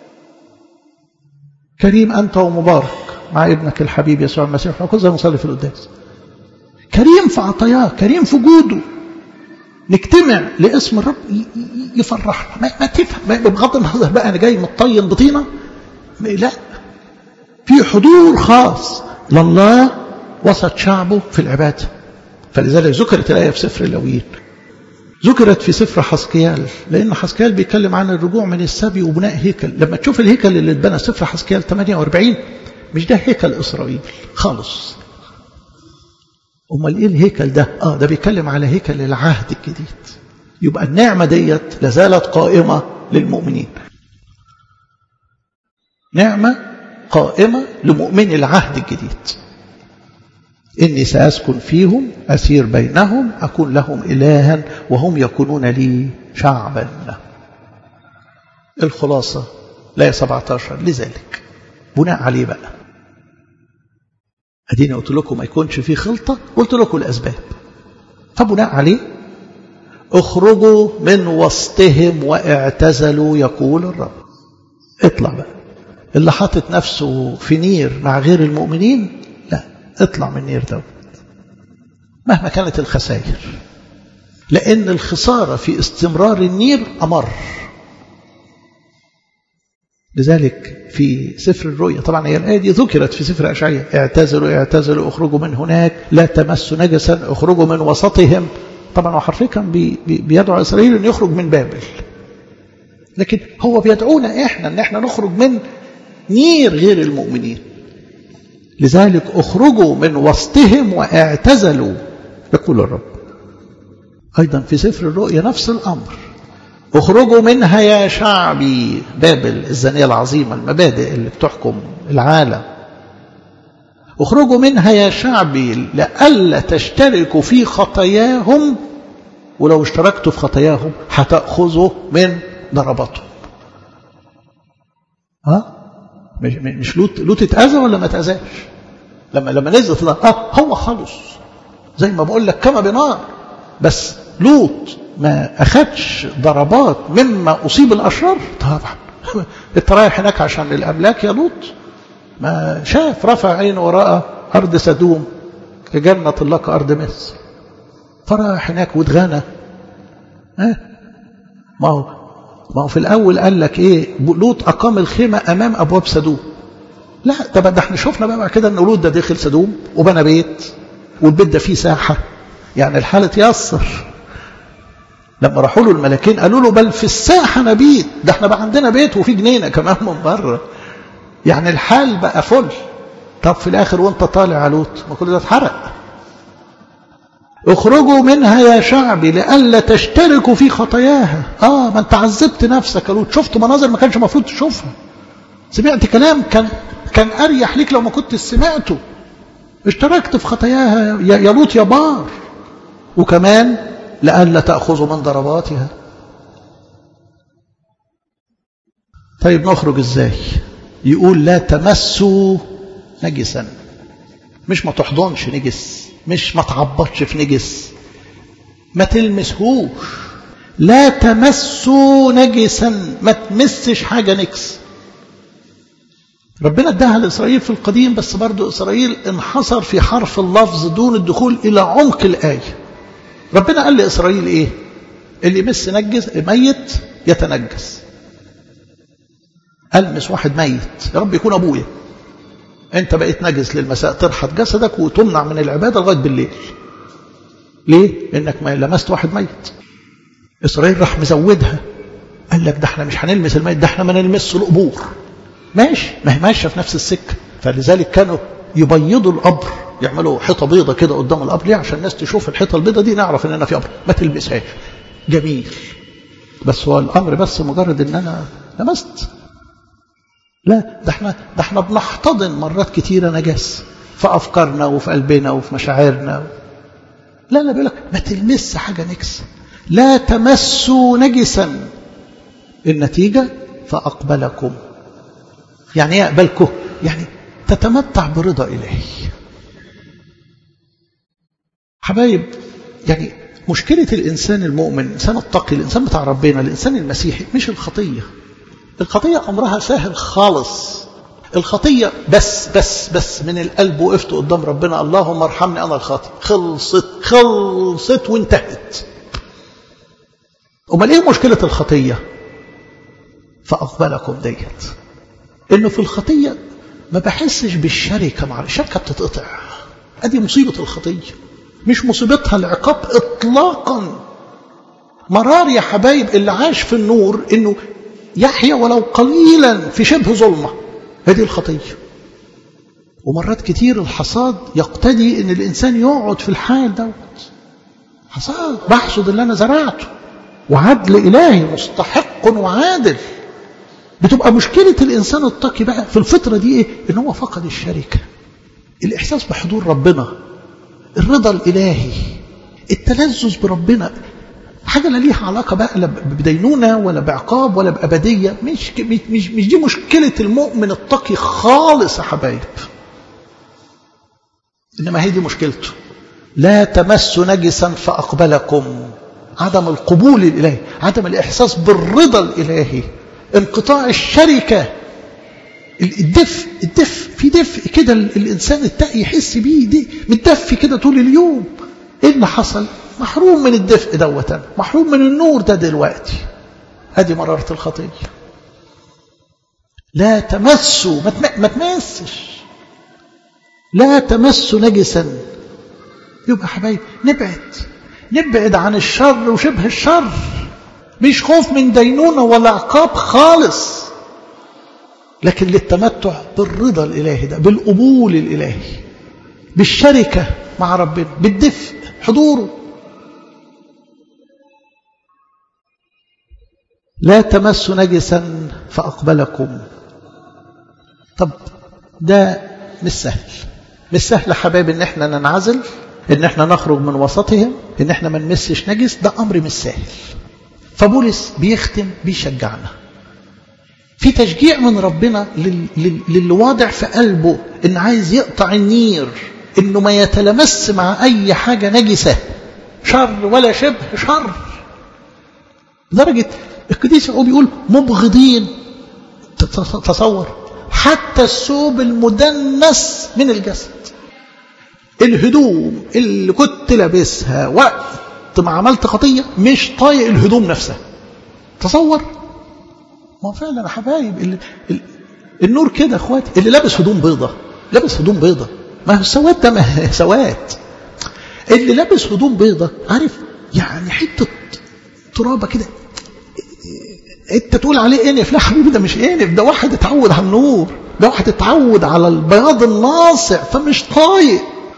كريم أنت ومبارك مع ابنك الحبيب يسوع المسيح احنا كنا نصلي في القداس كريم في عطاياه كريم في جوده نجتمع لاسم الرب يفرحنا ما, ما تفهم بغض النظر بقى انا جاي متطين بطينه لا في حضور خاص لله وسط شعبه في العباده فلذلك ذكرت الايه في سفر اللاويين ذكرت في سفر حسكيال لان حسكيال بيتكلم عن الرجوع من السبي وبناء هيكل لما تشوف الهيكل اللي اتبنى سفر حسكيال 48 مش ده هيكل اسرائيل خالص امال ايه الهيكل ده اه ده بيتكلم على هيكل العهد الجديد يبقى النعمه ديت لازالت قائمه للمؤمنين نعمه قائمه لمؤمن العهد الجديد اني ساسكن فيهم اسير بينهم اكون لهم الها وهم يكونون لي شعبا الخلاصه لا 17 لذلك بناء عليه بقى اديني قلت لكم ما يكونش فيه خلطه قلت لكم الاسباب فبناء عليه اخرجوا من وسطهم واعتزلوا يقول الرب اطلع بقى اللي حاطط نفسه في نير مع غير المؤمنين لا اطلع من النير دوت مهما كانت الخسائر لان الخساره في استمرار النير امر لذلك في سفر الرؤيا طبعا هي الآية دي ذكرت في سفر أشعية اعتزلوا اعتزلوا اخرجوا من هناك لا تمسوا نجسا اخرجوا من وسطهم طبعا هو حرفيا كان بي بي بيدعو إسرائيل أن يخرج من بابل لكن هو بيدعونا إحنا أن إحنا نخرج من نير غير المؤمنين لذلك اخرجوا من وسطهم واعتزلوا يقول الرب أيضا في سفر الرؤيا نفس الأمر اخرجوا منها يا شعبي بابل الزانية العظيمة المبادئ اللي بتحكم العالم اخرجوا منها يا شعبي لئلا تشتركوا في خطاياهم ولو اشتركتوا في خطاياهم هتأخذوا من ضرباتهم ها مش مش لوط لوط اتأذى ولا ما اتأذاش لما لما نزلت اه هو خلص زي ما بقول لك كما بنار بس لوط ما أخدش ضربات مما أصيب الأشرار طبعا انت رايح هناك عشان الأملاك يا لوط ما شاف رفع عينه ورأى أرض سدوم كجنة الله كأرض مصر فراح هناك واتغنى اه ما هو ما هو في الأول قال لك إيه لوط أقام الخيمة أمام أبواب سدوم لا طب ده احنا شفنا بقى كده ان لوط ده دخل سدوم وبنى بيت والبيت ده فيه ساحة يعني الحالة تيسر لما راحوا له الملاكين قالوا له بل في الساحة نبيت ده احنا بقى عندنا بيت وفي جنينة كمان من بره يعني الحال بقى فل طب في الآخر وانت طالع على لوط ما كل ده اتحرق اخرجوا منها يا شعبي لئلا تشتركوا في خطاياها اه ما انت عذبت نفسك يا لوط شفت مناظر ما كانش المفروض تشوفها سمعت كلام كان كان اريح ليك لو ما كنت سمعته اشتركت في خطاياها يا لوط يا بار وكمان لئلا تأخذوا من ضرباتها طيب نخرج ازاي يقول لا تمسوا نجسا مش ما تحضنش نجس مش ما تعبطش في نجس ما تلمسهوش لا تمسوا نجسا ما تمسش حاجة نجس ربنا اداها لإسرائيل في القديم بس برضو إسرائيل انحصر في حرف اللفظ دون الدخول إلى عمق الآية ربنا قال لإسرائيل إيه اللي يمس نجس ميت يتنجس ألمس واحد ميت يا رب يكون أبويا أنت بقيت نجس للمساء ترحت جسدك وتمنع من العبادة لغاية بالليل ليه؟ لأنك ما لمست واحد ميت إسرائيل راح مزودها قال لك ده احنا مش هنلمس الميت ده احنا ما نلمس القبور ماشي ما هي ماشيه في نفس السكه فلذلك كانوا يبيضوا القبر يعملوا حيطه بيضه كده قدام القبر ليه عشان الناس تشوف الحيطه البيضه دي نعرف ان انا في قبر ما تلمسهاش جميل بس هو الامر بس مجرد ان انا لمست لا ده احنا ده احنا بنحتضن مرات كتيره نجاسه في افكارنا وفي قلبنا وفي مشاعرنا لا لا بيقول لك ما تلمس حاجه نجس لا تمسوا نجسا النتيجه فاقبلكم يعني ايه يقبلكم يعني تتمتع برضا إلهي حبايب يعني مشكلة الإنسان المؤمن الإنسان التقي الإنسان بتاع ربنا الإنسان المسيحي مش الخطية الخطية أمرها سهل خالص الخطية بس بس بس من القلب وقفت قدام ربنا اللهم ارحمني أنا الخاطئ خلصت خلصت وانتهت أمال إيه مشكلة الخطية فأقبلكم ديت انه في الخطيه ما بحسش بالشركه مع الشركه بتتقطع ادي مصيبه الخطيه مش مصيبتها العقاب اطلاقا مرار يا حبايب اللي عاش في النور انه يحيا ولو قليلا في شبه ظلمه هذه الخطيه ومرات كتير الحصاد يقتدي ان الانسان يقعد في الحال دوت حصاد بحصد اللي انا زرعته وعدل الهي مستحق وعادل بتبقى مشكلة الإنسان التقي بقى في الفترة دي إيه؟ إن هو فقد الشركة الإحساس بحضور ربنا الرضا الإلهي التلذذ بربنا حاجة لا ليها علاقة بقى لا بدينونة ولا بعقاب ولا بأبدية مش, مش, مش دي مشكلة المؤمن التقي خالص يا حبايب إنما هي دي مشكلته لا تمسوا نجسا فأقبلكم عدم القبول الإلهي عدم الإحساس بالرضا الإلهي انقطاع الشركة الدفء الدفء في دفء كده الإنسان التقي يحس بيه دي متدفي كده طول اليوم إيه اللي حصل محروم من الدفء دوتا محروم من النور ده دلوقتي هذه مرارة الخطية لا تمسوا ما, تم... ما تمسش لا تمسوا نجسا يبقى حبايب نبعد نبعد عن الشر وشبه الشر مش خوف من دينونة ولا عقاب خالص لكن للتمتع بالرضا الإلهي ده بالقبول الإلهي بالشركة مع ربنا بالدفء حضوره لا تمسوا نجسا فأقبلكم طب ده مش سهل مش سهل حبايب ان احنا ننعزل ان احنا نخرج من وسطهم ان احنا ما نمسش نجس ده امر مش سهل فبولس بيختم بيشجعنا في تشجيع من ربنا للي واضع في قلبه ان عايز يقطع النير انه ما يتلمس مع اي حاجة نجسة شر ولا شبه شر لدرجة القديس يعقوب بيقول مبغضين تصور حتى الثوب المدنس من الجسد الهدوم اللي كنت لابسها وقت ما عملت خطية مش طايق الهدوم نفسها تصور ما فعلا يا حبايب اللي النور كده اخواتي اللي لابس هدوم بيضة لابس هدوم بيضة ما هو السواد ده ما سواد اللي لابس هدوم بيضة عارف يعني حتة ترابة كده انت تقول عليه انف لا حبيبي ده مش انف ده واحد اتعود على النور ده واحد اتعود على البياض الناصع فمش طايق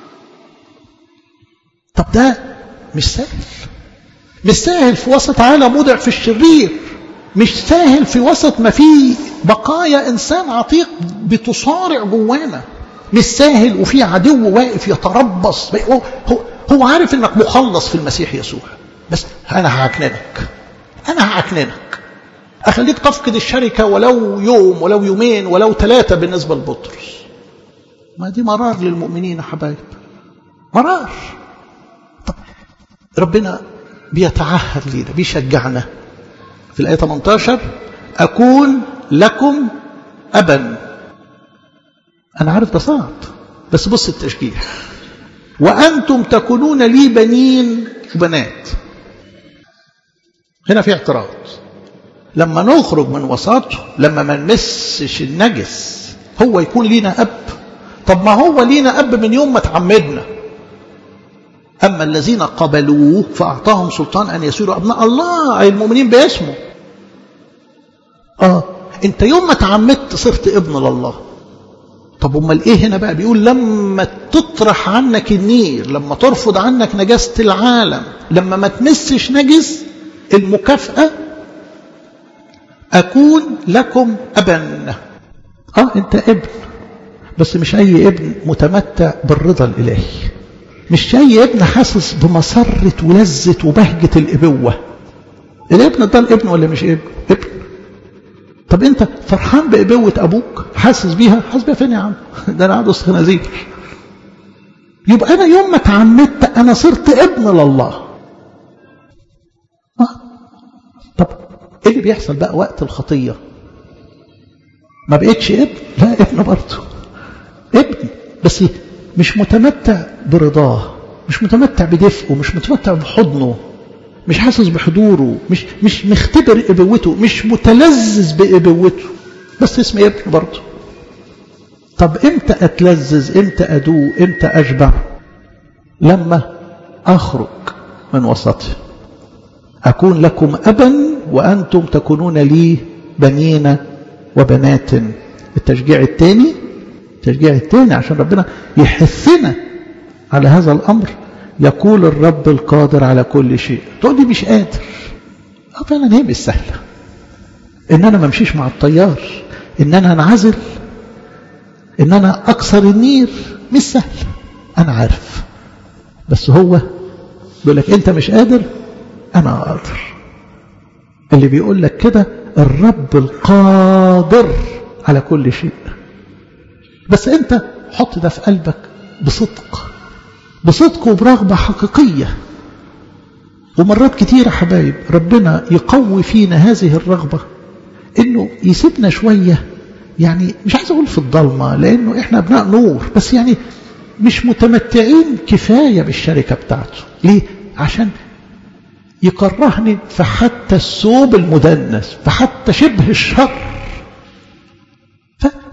طب ده مش سهل مش سهل في وسط عالم مضع في الشرير مش سهل في وسط ما فيه بقايا انسان عتيق بتصارع جوانا مش سهل وفي عدو واقف يتربص هو, هو, هو عارف انك مخلص في المسيح يسوع بس انا هعكننك انا هعكننك أخليك تفقد الشركة ولو يوم ولو يومين ولو ثلاثة بالنسبة لبطرس ما دي مرار للمؤمنين يا حبايب مرار طب ربنا بيتعهد لينا بيشجعنا في الآية 18 أكون لكم أبا أنا عارف ده صعب بس بص التشجيع وأنتم تكونون لي بنين وبنات هنا في اعتراض لما نخرج من وسطه لما ما نمسش النجس هو يكون لينا أب طب ما هو لينا أب من يوم ما تعمدنا أما الذين قبلوه فأعطاهم سلطان أن يسيروا أبناء الله أي المؤمنين باسمه آه أنت يوم ما تعمدت صرت ابن لله طب امال ايه هنا بقى بيقول لما تطرح عنك النير لما ترفض عنك نجاسة العالم لما ما تمسش نجس المكافأة أكون لكم أبا آه أنت ابن بس مش أي ابن متمتع بالرضا الإلهي مش أي ابن حاسس بمسرة ولذة وبهجة الإبوة الابن ده الابن ولا مش ابن ابن طب انت فرحان بإبوة أبوك حاسس بيها حاسس بيها فين يا عم ده أنا قاعد وسط خنازير يبقى أنا يوم ما تعمدت أنا صرت ابن لله طب ايه اللي بيحصل بقى وقت الخطية ما بقتش ابن لا ابن برضه ابن بس مش متمتع برضاه مش متمتع بدفئه مش متمتع بحضنه مش حاسس بحضوره مش مش مختبر ابوته مش متلذذ بابوته بس اسمي ابن برضه طب امتى اتلذذ امتى ادوق امتى اشبع لما اخرج من وسطه اكون لكم ابا وانتم تكونون لي بنين وبنات التشجيع الثاني التشجيع الثاني عشان ربنا يحثنا على هذا الامر يقول الرب القادر على كل شيء تقول لي مش قادر اه فعلا هي مش سهله ان انا ما امشيش مع الطيار ان انا انعزل ان انا اكسر النير مش سهل انا عارف بس هو بيقول لك انت مش قادر انا قادر اللي بيقول لك كده الرب القادر على كل شيء بس انت حط ده في قلبك بصدق بصدق وبرغبة حقيقية ومرات كتيرة حبايب ربنا يقوي فينا هذه الرغبة انه يسيبنا شوية يعني مش عايز اقول في الضلمة لانه احنا ابناء نور بس يعني مش متمتعين كفاية بالشركة بتاعته ليه؟ عشان يكرهني في حتى الثوب المدنس في حتى شبه الشر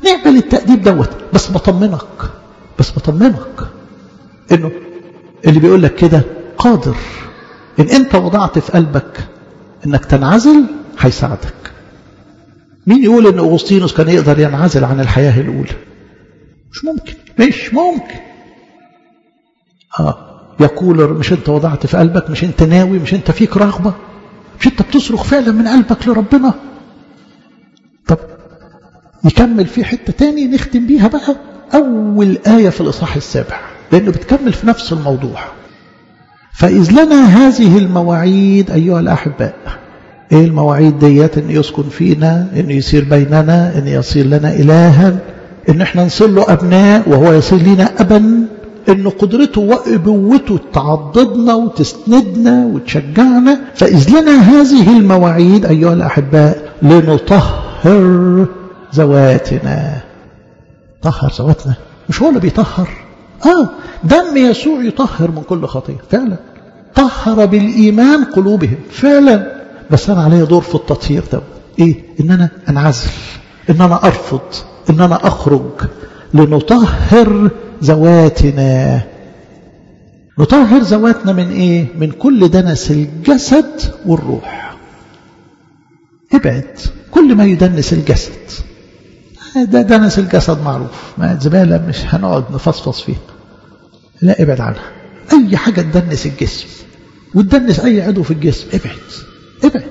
نعمل التأديب دوت بس بطمنك بس بطمنك انه اللي بيقول لك كده قادر ان انت وضعت في قلبك انك تنعزل هيساعدك مين يقول ان اغسطينوس كان يقدر ينعزل عن الحياة الاولى مش ممكن مش ممكن اه يقول مش انت وضعت في قلبك مش انت ناوي مش انت فيك رغبة مش انت بتصرخ فعلا من قلبك لربنا طب يكمل في حتة تاني نختم بيها بقى أول آية في الإصحاح السابع لأنه بتكمل في نفس الموضوع فإذ لنا هذه المواعيد أيها الأحباء إيه المواعيد ديت إن يسكن فينا إن يصير بيننا إن يصير لنا إلها إن إحنا نصير له أبناء وهو يصير لنا أبا إن قدرته وأبوته تعضدنا وتسندنا وتشجعنا فإذ لنا هذه المواعيد أيها الأحباء لنطهر ذواتنا طهر ذواتنا مش هو اللي بيطهر آه دم يسوع يطهر من كل خطية فعلا طهر بالإيمان قلوبهم فعلا بس أنا علي دور في التطهير ده إيه إن أنا أنعزل إن أنا أرفض إن أنا أخرج لنطهر ذواتنا نطهر ذواتنا من إيه من كل دنس الجسد والروح ابعد كل ما يدنس الجسد ده دنس الجسد معروف ما زبالة مش هنقعد نفصفص فيها لا ابعد عنها أي حاجة تدنس الجسم وتدنس أي عضو في الجسم ابعد ابعد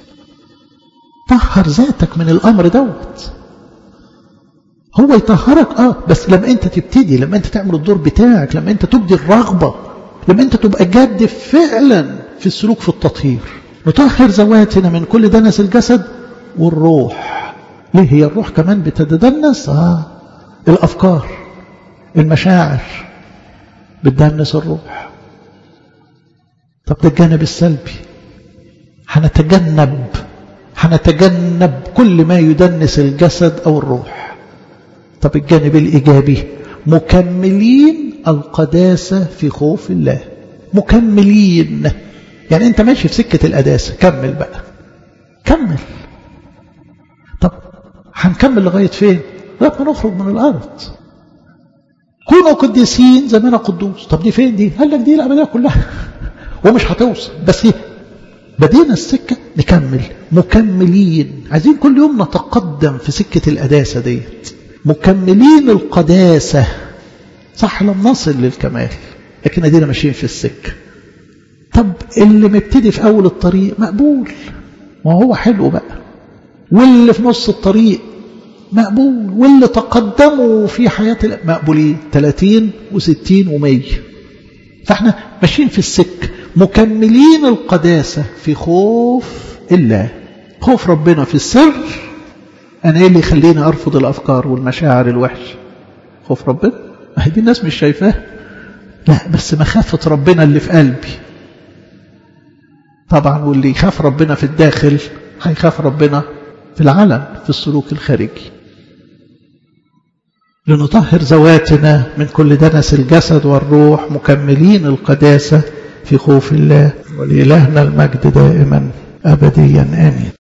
طهر ذاتك من الأمر دوت هو يطهرك اه بس لما انت تبتدي لما انت تعمل الدور بتاعك لما انت تبدي الرغبة لما انت تبقى جاد فعلا في السلوك في التطهير نطهر ذواتنا من كل دنس الجسد والروح ليه هي الروح كمان بتتدنس آه الأفكار المشاعر بتدنس الروح طب ده الجانب السلبي هنتجنب هنتجنب كل ما يدنس الجسد أو الروح طب الجانب الإيجابي مكملين القداسة في خوف الله مكملين يعني أنت ماشي في سكة القداسة كمل بقى كمل طب هنكمل لغاية فين لغاية ما نخرج من الأرض كونوا قديسين زي ما أنا قدوس طب دي فين دي قال لك دي الأبدية كلها ومش هتوصل بس بدينا السكة نكمل مكملين عايزين كل يوم نتقدم في سكة القداسة ديت مكملين القداسة صح لم نصل للكمال لكن ادينا ماشيين في السكة طب اللي مبتدي في أول الطريق مقبول ما هو حلو بقى واللي في نص الطريق مقبول واللي تقدموا في حياة مقبولين 30 و60 و100 فاحنا ماشيين في السكة مكملين القداسة في خوف الله خوف ربنا في السر أنا إيه اللي يخليني أرفض الأفكار والمشاعر الوحشة خوف ربنا ما هي دي الناس مش شايفاه لا بس مخافة ربنا اللي في قلبي طبعا واللي يخاف ربنا في الداخل هيخاف ربنا في العلن في السلوك الخارجي لنطهر ذواتنا من كل دنس الجسد والروح مكملين القداسة في خوف الله ولإلهنا المجد دائما أبديا آمين